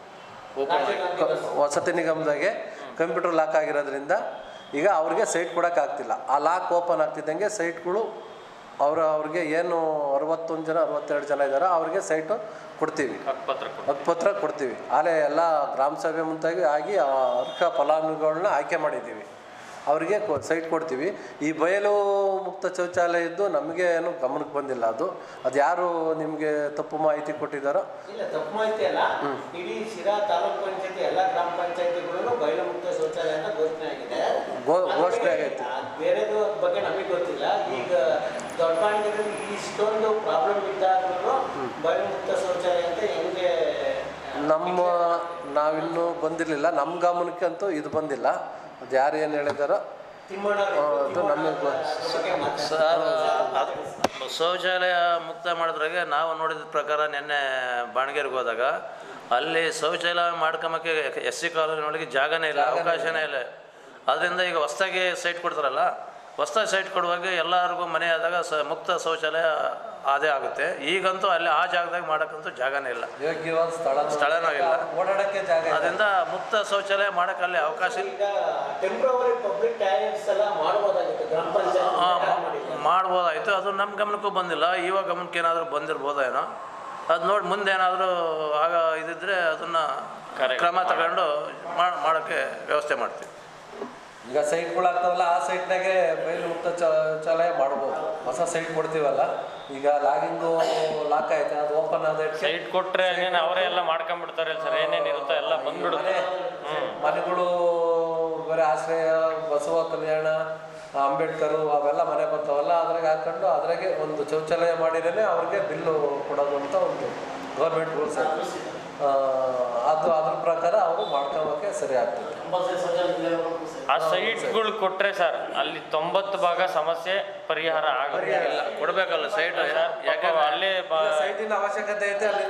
ವಸತಿ ನಿಗಮದಾಗೆ ಕಂಪ್ಯೂಟರ್ ಲಾಕ್ ಆಗಿರೋದ್ರಿಂದ ಈಗ ಅವ್ರಿಗೆ ಸೈಟ್ ಕೊಡೋಕ್ಕಾಗ್ತಿಲ್ಲ ಆ ಲಾಕ್ ಓಪನ್ ಆಗ್ತಿದ್ದಂಗೆ ಸೈಟ್ಗಳು ಅವ್ರ ಅವ್ರಿಗೆ ಏನು ಅರವತ್ತೊಂದು ಜನ ಅರವತ್ತೆರಡು ಜನ ಇದ್ದಾರೋ ಅವ್ರಿಗೆ ಸೈಟು ಕೊಡ್ತೀವಿ ಹಕ್ಕುಪತ್ರ ಕೊಡ್ತೀವಿ ಆಲೆ ಎಲ್ಲ ಗ್ರಾಮ ಸಭೆ ಮುಂತಾಗಿ ಆಗಿ ಆ ಅರ್ಹ ಫಲಾನುಭವಿಗಳನ್ನ ಆಯ್ಕೆ ಮಾಡಿದ್ದೀವಿ ಅವರಿಗೆ ಸೈಟ್ ಕೊಡ್ತೀವಿ ಈ ಬಯಲು ಮುಕ್ತ ಶೌಚಾಲಯದ್ದು ನಮಗೆ ಏನು ಗಮನಕ್ಕೆ ಬಂದಿಲ್ಲ ಅದು ಅದು ಯಾರು ನಿಮಗೆ ತಪ್ಪು ಮಾಹಿತಿ ಕೊಟ್ಟಿದ್ದಾರೋ ಇಲ್ಲ ತಪ್ಪು ಮಾಹಿತಿ ಅಲ್ಲ ಇಡೀ ಶಿರಾ ತಾಲೂಕ್ ಪಂಚಾಯತಿ ಎಲ್ಲ ಗ್ರಾಮ ಪಂಚಾಯತಿಗಳಲ್ಲೂ ಬಯಲು ಮುಕ್ತ ಶೌಚಾಲಯ ಅಂತ ಘೋಷಣೆ ಆಗಿದೆ ಘೋ- ಘೋಷಣೆ ಆಗೈತೆ. ಅದ್ ಇರಲಿಲ್ಲ ಈಗ ದೊಡ್ಡ ಬಾಂಡೆಗಳಲ್ಲಿ ಇಷ್ಟೊಂದು ಪ್ರಾಬ್ಲಮ್ ಇದ್ದಾದ್ರೂ ಬಯಲು ಮುಕ್ತ ಶೌಚಾಲಯ ಅಂತ ಹೆಂಗೆ ನಮ್ಮ ನಾವಿನ್ನೂ ಬಂದಿರಲಿಲ್ಲ ನಮ್ಮ ಗಮನಕ್ಕೆ ಅಂತೂ ಇದು ಬಂದಿಲ್ಲ ಅದು ಯಾರು ಏನು ಹೇಳಿದಾರೋ ಆ, ಅದು ನಮಗೆ ಸರ್ ಅದು ಶೌಚಾಲಯ ಮುಕ್ತ ಮಾಡಿದ್ರಾಗೆ ನಾವು ನೋಡಿದ ಪ್ರಕಾರ ನಿನ್ನೆ ಬಾಣಗೆರೆಗೆ ಹೋದಾಗ ಅಲ್ಲಿ ಶೌಚಾಲಯ ಮಾಡ್ಕೊಂಬಕ್ಕೆ ಎಸ್ ಸಿ ಕಾಲೋನಿಯೊಳಗೆ ಜಾಗನೇ ಇಲ್ಲ ಅವಕಾಶನೇ ಇಲ್ಲ ಅದರಿಂದ ಈಗ ಹೊಸ್ದಾಗಿ ಸೈಟ್ ಕೊಡ್ತಾರಲ್ಲ ಹೊಸ್ದಾಗಿ ಸೈಟ್ ಕೊಡುವಾಗ ಎಲ್ಲರಿಗೂ ಮನೆ ಆದಾಗ ಸ ಮುಕ್ತ ಶೌಚಾಲಯ ಅದೇ ಆಗುತ್ತೆ ಈಗಂತೂ ಅಲ್ಲಿ ಆ ಜಾಗದಾಗ ಮಾಡೋಕ್ಕಂತೂ ಜಾಗನೇ ಇಲ್ಲ ಯೋಗ್ಯವಾದ ಸ್ಥಳ ಸ್ಥಳನೂ ಇಲ್ಲ ಓಡಾಡಕ್ಕೆ ಜಾಗ ಇಲ್ಲ. ಅದರಿಂದ ಮುಕ್ತ ಶೌಚಾಲಯ ಮಾಡೋಕ್ಕೆ ಅಲ್ಲಿ ಅವಕಾಶ ಇಲ್ಲ ಈಗ ಟೆಂಪ್ರವರಿ ಪಬ್ಲಿಕ್ ಟಾಯ್ಲೆಟ್ಸ್ ಎಲ್ಲ ಮಾಡ್ಬೋದಾಗಿತ್ತು ಗ್ರಾಮ ಪಂಚಾಯತ್ ಮಾಡ್ಬೋದಾಯಿತು ಅದು ನಮ್ಮ ಗಮನಕ್ಕೂ ಬಂದಿಲ್ಲ ಇವಾಗ ಗಮನಕ್ಕೆ ಏನಾದರೂ ಬಂದಿರ್ಬೋದೇನೋ ಅದು ನೋಡಿ ಮುಂದೆ ಏನಾದರೂ ಆಗ ಇದಿದ್ರೆ ಅದನ್ನು ಕ್ರಮ ತಗೊಂಡು ಮಾಡ್ ಮಾಡೋಕ್ಕೆ ವ್ಯವಸ್ಥೆ ಮಾಡ್ತೀವಿ ಈಗ ಸೈಟ್ಗಳಾಗ್ತಾವಲ್ಲ ಆ ಸೈಟ್ನಾಗೆ ಬಯಲು ಮುಕ್ತ ಶೌಚಾಲಯ ಮಾಡ್ಬೋದು ಹೊಸ ಸೈಟ್ ಕೊಡ್ತೀವಲ್ಲ ಈಗ ಲಾಗಿಂಗು ಲಾಕ್ ಐತೆ ಅದು ಓಪನ್ ಆದ ಸೈಟ್ ಕೊಟ್ರೆ ಏನೇನು ಅವರೇ ಎಲ್ಲ ಮಾಡ್ಕೊಂಡ್ಬಿಡ್ತಾರೆ ಸರ್ ಏನೇನು ಇರುತ್ತೋ ಎಲ್ಲ ಬಂದ್ಬಿಡುತ್ತೆ ಮನೆಗಳು ಬೇರೆ ಆಶ್ರಯ ಬಸವ ಕಲ್ಯಾಣ ಅಂಬೇಡ್ಕರು ಅವೆಲ್ಲ ಮನೆ ಬರ್ತಾವಲ್ಲ ಅದ್ರಾಗ ಹಾಕೊಂಡು ಅದ್ರಾಗೆ ಒಂದು ಶೌಚಾಲಯ ಮಾಡಿರೇನೆ ಅವ್ರಿಗೆ ಬಿಲ್ಲು ಕೊಡೋದು ಅಂತ ಒಂದು ಗೌರ್ಮೆಂಟ್ ರೂಲ್ಸ್ ಐತೆ ಆ, ಅದು ಅದ್ರ ಪ್ರಕಾರ ಅವರು ಮಾಡ್ಕೊಳಕ್ಕೆ ಸರಿ ಆಗ್ತದೆ ಆ ಸೈಟ್ಗಳು ಕೊಟ್ರೆ ಸರ್ ಅಲ್ಲಿ ತೊಂಬತ್ತು ಭಾಗ ಸಮಸ್ಯೆ ಪರಿಹಾರ ಆಗುತ್ತೆ ಇಲ್ಲ ಕೊಡಬೇಕಲ್ಲ ಸೈಟ್ ಯಾಕೆ ಅಲ್ಲೇ ಬ- ಸೈಟಿನ ಅವಶ್ಯಕತೆ ಐತೆ ಅಲ್ಲಿ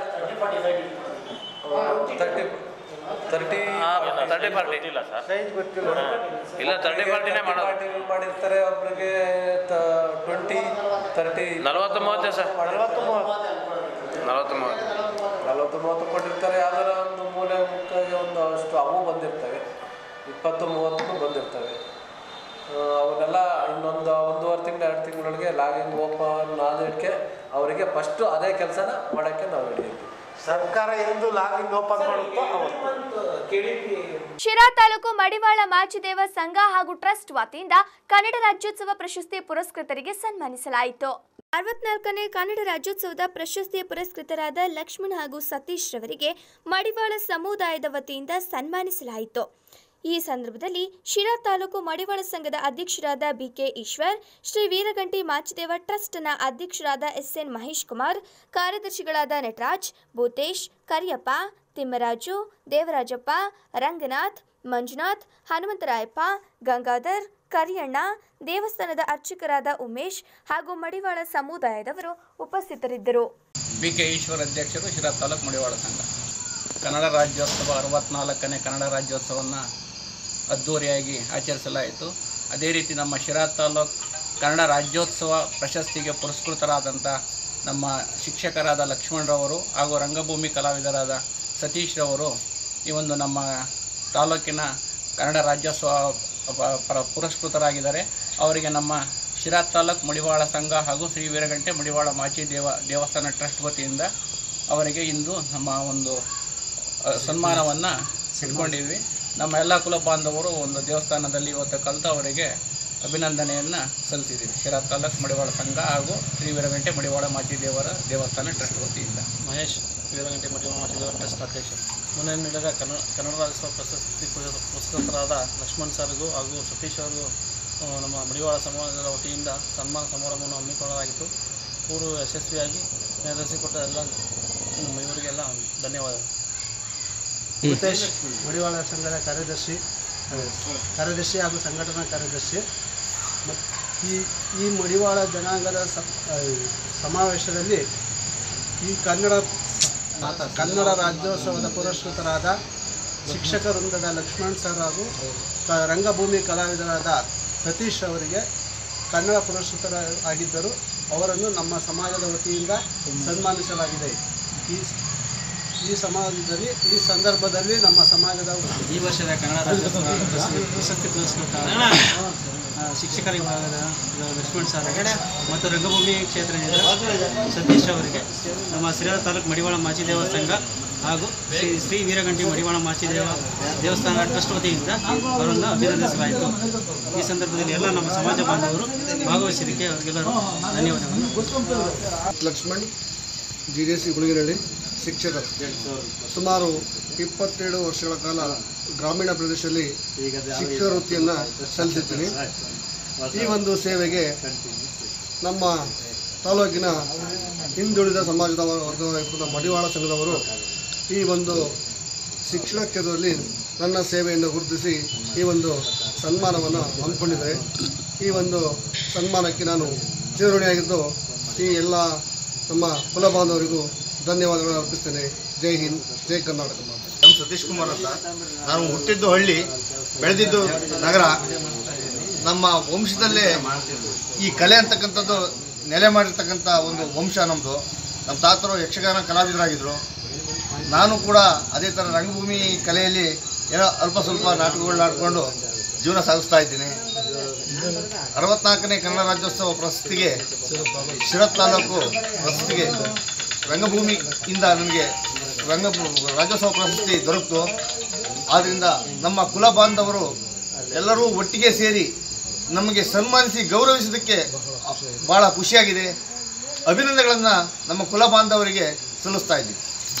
ತರ್ಟಿ ತರ್ಟಿ ತರ್ಟಿ ಪಾರ್ಟಿ ಇಲ್ಲ ಸರ್ ಸೈಜ್ ಗೊತ್ತಿಲ್ಲ ಇಲ್ಲ ತರ್ಟಿ ಪಾರ್ಟಿನೇ ಮಾಡೋದು ಪಾರ್ಟಿ ಮಾಡಿರ್ತಾರೆ ಒಬ್ರಿಗೆ ಟ್ವೆಂಟಿ ತರ್ಟಿ ನಲವತ್ತು ಮೂವತ್ತೇ ಸರ್ ನಲವತ್ತು ಮೂವತ್ತು ನಲವತ್ತು ಮೂವತ್ತು ನಲವತ್ತು ಮೂವತ್ತು ಕೊಟ್ಟಿರ್ತಾರೆ ಯಾವ್ದಾರ ಒಂದು ಮೂಲೆ ಮುಕ್ಕಾಗಿ ಒಂದು ಅಷ್ಟು ಅವು ಬಂದಿರ್ತವೆ ಇಪ್ಪತ್ತು ಮೂವತ್ತು ಬಂದಿರ್ತವೆ ಆ, ಅವನ್ನೆಲ್ಲ ಇನ್ನೊಂದು ಒಂದೂವರೆ ತಿಂಗಳು ಎರಡು ತಿಂಗಳೊಳಗೆ ಲಾಗಿಂಗ್ ಓಪನ್ ಆದಕ್ಕೆ ಅವರಿಗೆ ಫಸ್ಟು ಅದೇ ಕೆಲಸನ ಮಾಡೋಕ್ಕೆ ನಾವು ರೆಡಿ ಇದ್ದೀವಿ ಸರ್ಕಾರ ಎಂದು ಲಾಗಿಂಗ್ ಓಪನ್ ಮಾಡುತ್ತೋ ಅವತ್ತು ಶಿರಾ ತಾಲೂಕು ಮಡಿವಾಳ ಮಾಚಿದೇವ ಸಂಘ ಹಾಗೂ ಟ್ರಸ್ಟ್ ವತಿಯಿಂದ ಕನ್ನಡ ರಾಜ್ಯೋತ್ಸವ ಪ್ರಶಸ್ತಿ ಪುರಸ್ಕೃತರಿಗೆ ಸನ್ಮಾನಿಸಲಾಯಿತು ಅರವತ್ನಾಲ್ಕನೇ ಕನ್ನಡ ರಾಜ್ಯೋತ್ಸವದ ಪ್ರಶಸ್ತಿ ಪುರಸ್ಕೃತರಾದ ಲಕ್ಷ್ಮಣ್ ಹಾಗೂ ಸತೀಶ್ ರವರಿಗೆ ಮಡಿವಾಳ ಸಮುದಾಯದ ವತಿಯಿಂದ ಸನ್ಮಾನಿಸಲಾಯಿತು ಈ ಸಂದರ್ಭದಲ್ಲಿ ಶಿರಾ ತಾಲೂಕು ಮಡಿವಾಳ ಸಂಘದ ಅಧ್ಯಕ್ಷರಾದ ಬಿಕೆ ಈಶ್ವರ್ ಶ್ರೀ ವೀರಗಂಟಿ ಮಾಚಿದೇವ ಟ್ರಸ್ಟ್ನ ಅಧ್ಯಕ್ಷರಾದ ಎಸ್ಎನ್ ಮಹೇಶ್ ಕುಮಾರ್ ಕಾರ್ಯದರ್ಶಿಗಳಾದ ನಟರಾಜ್ ಭೂತೇಶ್ ಕರಿಯಪ್ಪ ತಿಮ್ಮರಾಜು ದೇವರಾಜಪ್ಪ ರಂಗನಾಥ್ ಮಂಜುನಾಥ್ ಹನುಮಂತರಾಯಪ್ಪ ಗಂಗಾಧರ್ ಕರಿಯಣ್ಣ ದೇವಸ್ಥಾನದ ಅರ್ಚಕರಾದ ಉಮೇಶ್ ಹಾಗೂ ಮಡಿವಾಳ ಸಮುದಾಯದವರು ಉಪಸ್ಥಿತರಿದ್ದರು ಬಿ ಕೆ ಈಶ್ವರ್ ಅಧ್ಯಕ್ಷರು ಶಿರಾ ತಾಲೂಕು ಮಡಿವಾಳ ಸಂಘ ಕನ್ನಡ ರಾಜ್ಯೋತ್ಸವ ಅರವತ್ನಾಲ್ಕನೇ ಕನ್ನಡ ರಾಜ್ಯೋತ್ಸವವನ್ನು ಅದ್ಧೂರಿಯಾಗಿ ಆಚರಿಸಲಾಯಿತು ಅದೇ ರೀತಿ ನಮ್ಮ ಶಿರಾ ತಾಲೂಕು ಕನ್ನಡ ರಾಜ್ಯೋತ್ಸವ ಪ್ರಶಸ್ತಿಗೆ ಪುರಸ್ಕೃತರಾದಂಥ ನಮ್ಮ ಶಿಕ್ಷಕರಾದ ಲಕ್ಷ್ಮಣರವರು ಹಾಗೂ ರಂಗಭೂಮಿ ಕಲಾವಿದರಾದ ಸತೀಶ್ ರವರು ಈ ಒಂದು ನಮ್ಮ ತಾಲೂಕಿನ ಕನ್ನಡ ರಾಜ್ಯೋತ್ಸವ ಪ- ಪರ ಪುರಸ್ಕೃತರಾಗಿದ್ದಾರೆ ಅವರಿಗೆ ನಮ್ಮ ಶಿರಾ ತಾಲೂಕು ಮಡಿವಾಳ ಸಂಘ ಹಾಗೂ ಶ್ರೀ ವೀರಗಂಟೆ ಮಡಿವಾಳ ಮಾಚಿ ದೇವ ದೇವಸ್ಥಾನ ಟ್ರಸ್ಟ್ ವತಿಯಿಂದ ಅವರಿಗೆ ಇಂದು ನಮ್ಮ ಒಂದು ಸನ್ಮಾನವನ್ನು ಇಟ್ಕೊಂಡಿದ್ವಿ ನಮ್ಮ ಎಲ್ಲ ಕುಲ ಬಾಂಧವರು ಒಂದು ದೇವಸ್ಥಾನದಲ್ಲಿ ಇವತ್ತು ಕಲಿತು ಅವರಿಗೆ ಅಭಿನಂದನೆಯನ್ನು ಸಲ್ಲಿಸಿದ್ದೀವಿ ಶಿರಾ ತಾಲೂಕು ಮಡಿವಾಳ ಸಂಘ ಹಾಗೂ ಶ್ರೀ ವೀರಗಂಟೆ ಮಡಿವಾಳ ಮಾಚಿ ದೇವರ ದೇವಸ್ಥಾನ ಟ್ರಸ್ಟ್ ವತಿಯಿಂದ ಮಹೇಶ್ ವೀರಗಂಟೆ ಮಡಿವಾಳ ಮಾಚಿದೇವ ಟ್ರಸ್ಟ್ ಅಧ್ಯಕ್ಷ ಮೊನ್ನೆ ನಡೆದ ಕನ್ನಡ ಕನ್ನಡ ರಾಜ್ಯೋತ್ಸವ ಪ್ರಶಸ್ತಿ ಪುರ- ಪುರಸ್ಕೃತರಾದ ಲಕ್ಷ್ಮಣ್ ಸರ್ಗೂ ಹಾಗೂ ಸತೀಶ್ ಅವ್ರಿಗೂ ಆ, ನಮ್ಮ ಮಡಿವಾಳ ಸಮಾಜದ ವತಿಯಿಂದ ಸನ್ಮಾನ ಸಮಾರಂಭವನ್ನು ಹಮ್ಮಿಕೊಳ್ಳಲಾಗಿತ್ತು ಪೂರ್ವ ಯಶಸ್ವಿಯಾಗಿ ನಿರ್ಧರಿಸಿಕೊಟ್ಟ ಎಲ್ಲ ನಮ್ಮ ಇವರಿಗೆಲ್ಲ ಧನ್ಯವಾದಗಳು ಭೂತೇಶ್ ಮಡಿವಾಳ ಸಂಘದ ಕಾರ್ಯದರ್ಶಿ ಕಾರ್ಯದರ್ಶಿ ಹಾಗೂ ಸಂಘಟನಾ ಕಾರ್ಯದರ್ಶಿ ಮತ್ತು ಈ ಈ ಮಡಿವಾಳ ಜನಾಂಗದ ಸ- ಆ, ಸಮಾವೇಶದಲ್ಲಿ ಈ ಕನ್ನಡ ಕನ್ನಡ ರಾಜ್ಯೋತ್ಸವದ ಪುರಸ್ಕೃತರಾದ ಶಿಕ್ಷಕ ವೃಂದದ ಲಕ್ಷ್ಮಣ್ ಸರ್ ಹಾಗೂ ಕ- ರಂಗಭೂಮಿ ಕಲಾವಿದರಾದ ಸತೀಶ್ ಅವರಿಗೆ ಕನ್ನಡ ಪುರಸ್ಕೃತರ ಆಗಿದ್ದರು ಅವರನ್ನು ನಮ್ಮ ಸಮಾಜದ ವತಿಯಿಂದ ಸನ್ಮಾನಿಸಲಾಗಿದೆ ಈ ಈ ಸಮಾಜದಲ್ಲಿ ಈ ಸಂದರ್ಭದಲ್ಲಿ ನಮ್ಮ ಸಮಾಜದ ಈ ವರ್ಷದ ಕನ್ನಡ ರಾಜ್ಯೋತ್ಸವ ಪ್ರಶಸ್ತಿ- ಪ್ರಶಸ್ತಿ ಪುರಸ್ಕೃತ ಆ, ಶಿಕ್ಷಕರ ವಿಭಾಗದ ಲಕ್ಷ್ಮಣ್ ಸರ್ ಮತ್ತು ರಂಗಭೂಮಿ ಕ್ಷೇತ್ರದ ಸತೀಶ್ ಅವರಿಗೆ ನಮ್ಮ ಸಿರಿಯಾಳ ತಾಲೂಕು ಮಡಿವಾಳ ಮಾಚಿದೇವ ಸಂಘ ಹಾಗೂ ಶ್ರೀ ಶ್ರೀ ವೀರಗಂಟಿ ಮಡಿವಾಳ ಮಾಚಿದೇವ ದೇವಸ್ಥಾನ ಟ್ರಸ್ಟ್ ವತಿಯಿಂದ ಅವರನ್ನು ಅಭಿನಂದಿಸಲಾಯಿತು ಈ ಸಂದರ್ಭದಲ್ಲಿ ಎಲ್ಲ ನಮ್ಮ ಸಮಾಜ ಬಾಂಧವರು ಭಾಗವಹಿಸಿದ್ದಕ್ಕೆ ಅವರಿಗೆಲ್ಲರೂ ಧನ್ಯವಾದಗಳು Lakshman G D S C Guliginahalli ಶಿಕ್ಷಕರು ಸುಮಾರು ಇಪ್ಪತ್ತೇಳು ವರ್ಷಗಳ ಕಾಲ ಗ್ರಾಮೀಣ ಪ್ರದೇಶದಲ್ಲಿ ಶಿಕ್ಷಕ ವೃತ್ತಿಯನ್ನು ಸಲ್ಲಿಸಿದ್ದೀನಿ ಈ ಒಂದು ಸೇವೆಗೆ ನಮ್ಮ ತಾಲೂಕಿನ ಹಿಂದುಳಿದ ಸಮಾಜದ ವರ್ಗದ ಮಡಿವಾಳ ಸಂಘದವರು ಈ ಒಂದು ಶಿಕ್ಷಣ ಕ್ಷೇತ್ರದಲ್ಲಿ ನನ್ನ ಸೇವೆಯನ್ನು ಗುರುತಿಸಿ ಈ ಒಂದು ಸನ್ಮಾನವನ್ನು ಹಮ್ಮಿಕೊಂಡಿದ್ದಾರೆ ಈ ಒಂದು ಸನ್ಮಾನಕ್ಕೆ ನಾನು ಚಿರಋಣಿಯಾಗಿದ್ದು ಈ ಎಲ್ಲ ನಮ್ಮ ಕುಲ ಬಾಂಧವರಿಗೂ ಧನ್ಯವಾದಗಳನ್ನು ಅರ್ಪಿಸ್ತೇನೆ ಜೈ ಹಿಂದ್ ಜೈ ಕರ್ನಾಟಕ ಎಂ ಸತೀಶ್ ಕುಮಾರ್ ಅಂತ ನಾನು ಹುಟ್ಟಿದ್ದು ಹಳ್ಳಿ ಬೆಳೆದಿದ್ದು ನಗರ ನಮ್ಮ ವಂಶದಲ್ಲೇ ಈ ಕಲೆ ಅಂತಕ್ಕಂಥದ್ದು ನೆಲೆ ಮಾಡಿರ್ತಕ್ಕಂಥ ಒಂದು ವಂಶ ನಮ್ಮದು ನಮ್ಮ ತಾತರು ಯಕ್ಷಗಾನ ಕಲಾವಿದರಾಗಿದ್ದರು ನಾನು ಕೂಡ ಅದೇ ಥರ ರಂಗಭೂಮಿ ಕಲೆಯಲ್ಲಿ ಏನೋ ಅಲ್ಪ ಸ್ವಲ್ಪ ನಾಟಕಗಳನ್ನ ಆಡ್ಕೊಂಡು ಜೀವನ ಸಾಗಿಸ್ತಾ ಇದ್ದೀನಿ ಅರವತ್ನಾಲ್ಕನೇ ಕನ್ನಡ ರಾಜ್ಯೋತ್ಸವ ಪ್ರಶಸ್ತಿಗೆ ಶಿರತ್ ತಾಲೂಕು ಪ್ರಶಸ್ತಿಗೆ ರಂಗಭೂಮಿಯಿಂದ ನನಗೆ ರಂಗ ರಾಜ್ಯೋತ್ಸವ ಪ್ರಶಸ್ತಿ ದೊರಕಿತು ಆದ್ದರಿಂದ ನಮ್ಮ ಕುಲ ಬಾಂಧವರು ಎಲ್ಲರೂ ಒಟ್ಟಿಗೆ ಸೇರಿ ನಮಗೆ ಸನ್ಮಾನಿಸಿ ಗೌರವಿಸಿದ್ದಕ್ಕೆ ಭಾಳ ಖುಷಿಯಾಗಿದೆ ಅಭಿನಂದನೆಗಳನ್ನು ನಮ್ಮ ಕುಲ ಬಾಂಧವರಿಗೆ ಸಲ್ಲಿಸ್ತಾ ಇದ್ದೀವಿ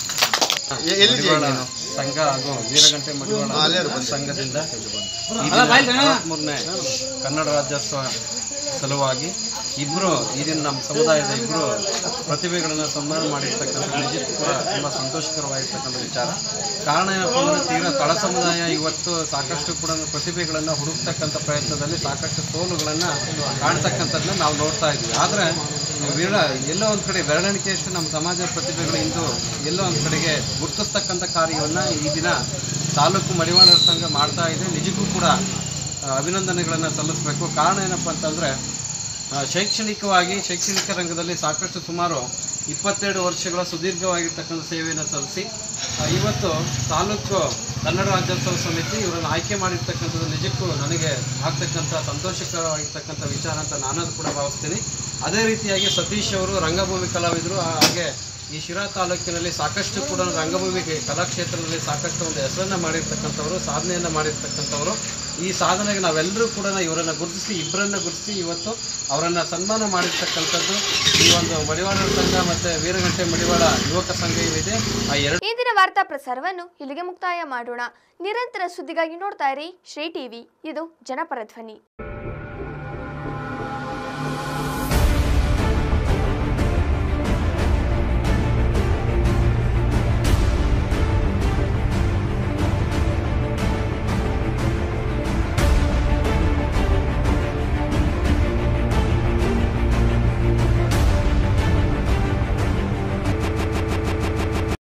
ಎ- ಎಲ್ಲಿದ್ದೀಯ ಮಡಿವಾಳ ನೀನು? ಸಂಘ ಹಾಗೂ ವೀರಗಂಟೆ ಮಡಿವಾಳ ಹಾ, ಅಲ್ಲೇ ಇರು, ಬನ್ನಿ. ಸಂಘದಿಂದ ಈ ಅಲ್ಲ, ಬಾಯ್ಲ್ ದಿನ ಜನ. ಮೂರನೇ ಕನ್ನಡ ರಾಜ್ಯೋತ್ಸವ ಸಲುವಾಗಿ ಇಬ್ಬರು ಈ ದಿನ ನಮ್ಮ ಸಮುದಾಯದ ಇಬ್ಬರು ಪ್ರತಿಭೆಗಳನ್ನು ಸನ್ಮಾನ ಮಾಡಿರ್ತಕ್ಕಂಥ ನಿಜಕ್ಕೂ ಕೂಡ ತುಂಬ ಸಂತೋಷಕರವಾಗಿರ್ತಕ್ಕಂಥ ವಿಚಾರ ಕಾರಣ ಏನಪ್ಪ ಅಂದರೆ ತೀರಾ ತಳ ಸಮುದಾಯ ಇವತ್ತು ಸಾಕಷ್ಟು ಕೂಡ ಪ್ರತಿಭೆಗಳನ್ನು ಹುಡುಕ್ತಕ್ಕಂಥ ಪ್ರಯತ್ನದಲ್ಲಿ ಸಾಕಷ್ಟು ಸೋಲುಗಳನ್ನು ಕಾಣ್ತಕ್ಕಂಥದ್ದನ್ನ ನಾವು ನೋಡ್ತಾ ಇದ್ವಿ ಆದರೆ ವಿರಳ ಎಲ್ಲೋ ಒಂದು ಕಡೆ ಬೆರಳೆಣಿಕೆಯಷ್ಟು ನಮ್ಮ ಸಮಾಜದ ಪ್ರತಿಭೆಗಳು ಇಂದು ಎಲ್ಲೋ ಒಂದು ಕಡೆಗೆ ಗುರುತಿಸ್ತಕ್ಕಂಥ ಕಾರ್ಯವನ್ನು ಈ ದಿನ ತಾಲೂಕು ಮಡಿವಾಳರ ಸಂಘ ಮಾಡ್ತಾ ಇದೆ ನಿಜಕ್ಕೂ ಕೂಡ ಆ, ಅಭಿನಂದನೆಗಳನ್ನು ಸಲ್ಲಿಸಬೇಕು ಕಾರಣ ಏನಪ್ಪ ಅಂತಂದರೆ ಶೈಕ್ಷಣಿಕವಾಗಿ ಶೈಕ್ಷಣಿಕ ರಂಗದಲ್ಲಿ ಸಾಕಷ್ಟು ಸುಮಾರು ಇಪ್ಪತ್ತೆರಡು ವರ್ಷಗಳ ಸುದೀರ್ಘವಾಗಿರ್ತಕ್ಕಂಥ ಸೇವೆಯನ್ನು ಸಲ್ಲಿಸಿ ಆ, ಇವತ್ತು ತಾಲೂಕು ಕನ್ನಡ ರಾಜ್ಯೋತ್ಸವ ಸಮಿತಿ ಇವರನ್ನು ಆಯ್ಕೆ ಮಾಡಿರ್ತಕ್ಕಂಥದ್ದು ನಿಜಕ್ಕೂ ನನಗೆ ಆಗ್ತಕ್ಕಂಥ ಸಂತೋಷಕರವಾಗಿರ್ತಕ್ಕಂಥ ವಿಚಾರ ಅಂತ ನಾನು ಕೂಡ ಭಾವಿಸ್ತೀನಿ ಅದೇ ರೀತಿಯಾಗಿ ಸತೀಶ್ ಅವರು ರಂಗಭೂಮಿ ಕಲಾವಿದರು ಹಾಗೆ ಈ ಶಿರಾ ತಾಲೂಕಿನಲ್ಲಿ ಸಾಕಷ್ಟು ಕೂಡ ರಂಗಭೂಮಿ ಕಲಾಕ್ಷೇತ್ರದಲ್ಲಿ ಸಾಕಷ್ಟು ಒಂದು ಹೆಸರನ್ನು ಮಾಡಿರ್ತಕ್ಕಂಥವ್ರು ಸಾಧನೆಯನ್ನು ಮಾಡಿರ್ತಕ್ಕಂಥವ್ರು ಈ ಸಾಧನೆಗೆ ನಾವೆಲ್ಲರೂ ಕೂಡ ಇವರನ್ನು ಗುರುತಿಸಿ ಇಬ್ಬರನ್ನ ಗುರುತಿಸಿ ಇವತ್ತು ಅವರನ್ನು ಸನ್ಮಾನ ಮಾಡಿರ್ತಕ್ಕಂಥದ್ದು ಈ ಒಂದು ಮಡಿವಾಳ ಸಂಘ ಮತ್ತು ವೀರಗಂಟೆ ಮಡಿವಾಳ ಯುವಕ ಸಂಘ ಏನಿದೆ ಆ ಎರಡು ಇಂದಿನ ವಾರ್ತಾ ಪ್ರಸಾರವನ್ನು ಇಲ್ಲಿಗೆ ಮುಕ್ತಾಯ ಮಾಡೋಣ ನಿರಂತರ ಸುದ್ದಿಗಾಗಿ ನೋಡ್ತಾ ಇರಿ ಶ್ರೀ ಟಿವಿ ಇದು ಜನಪರ ಧ್ವನಿ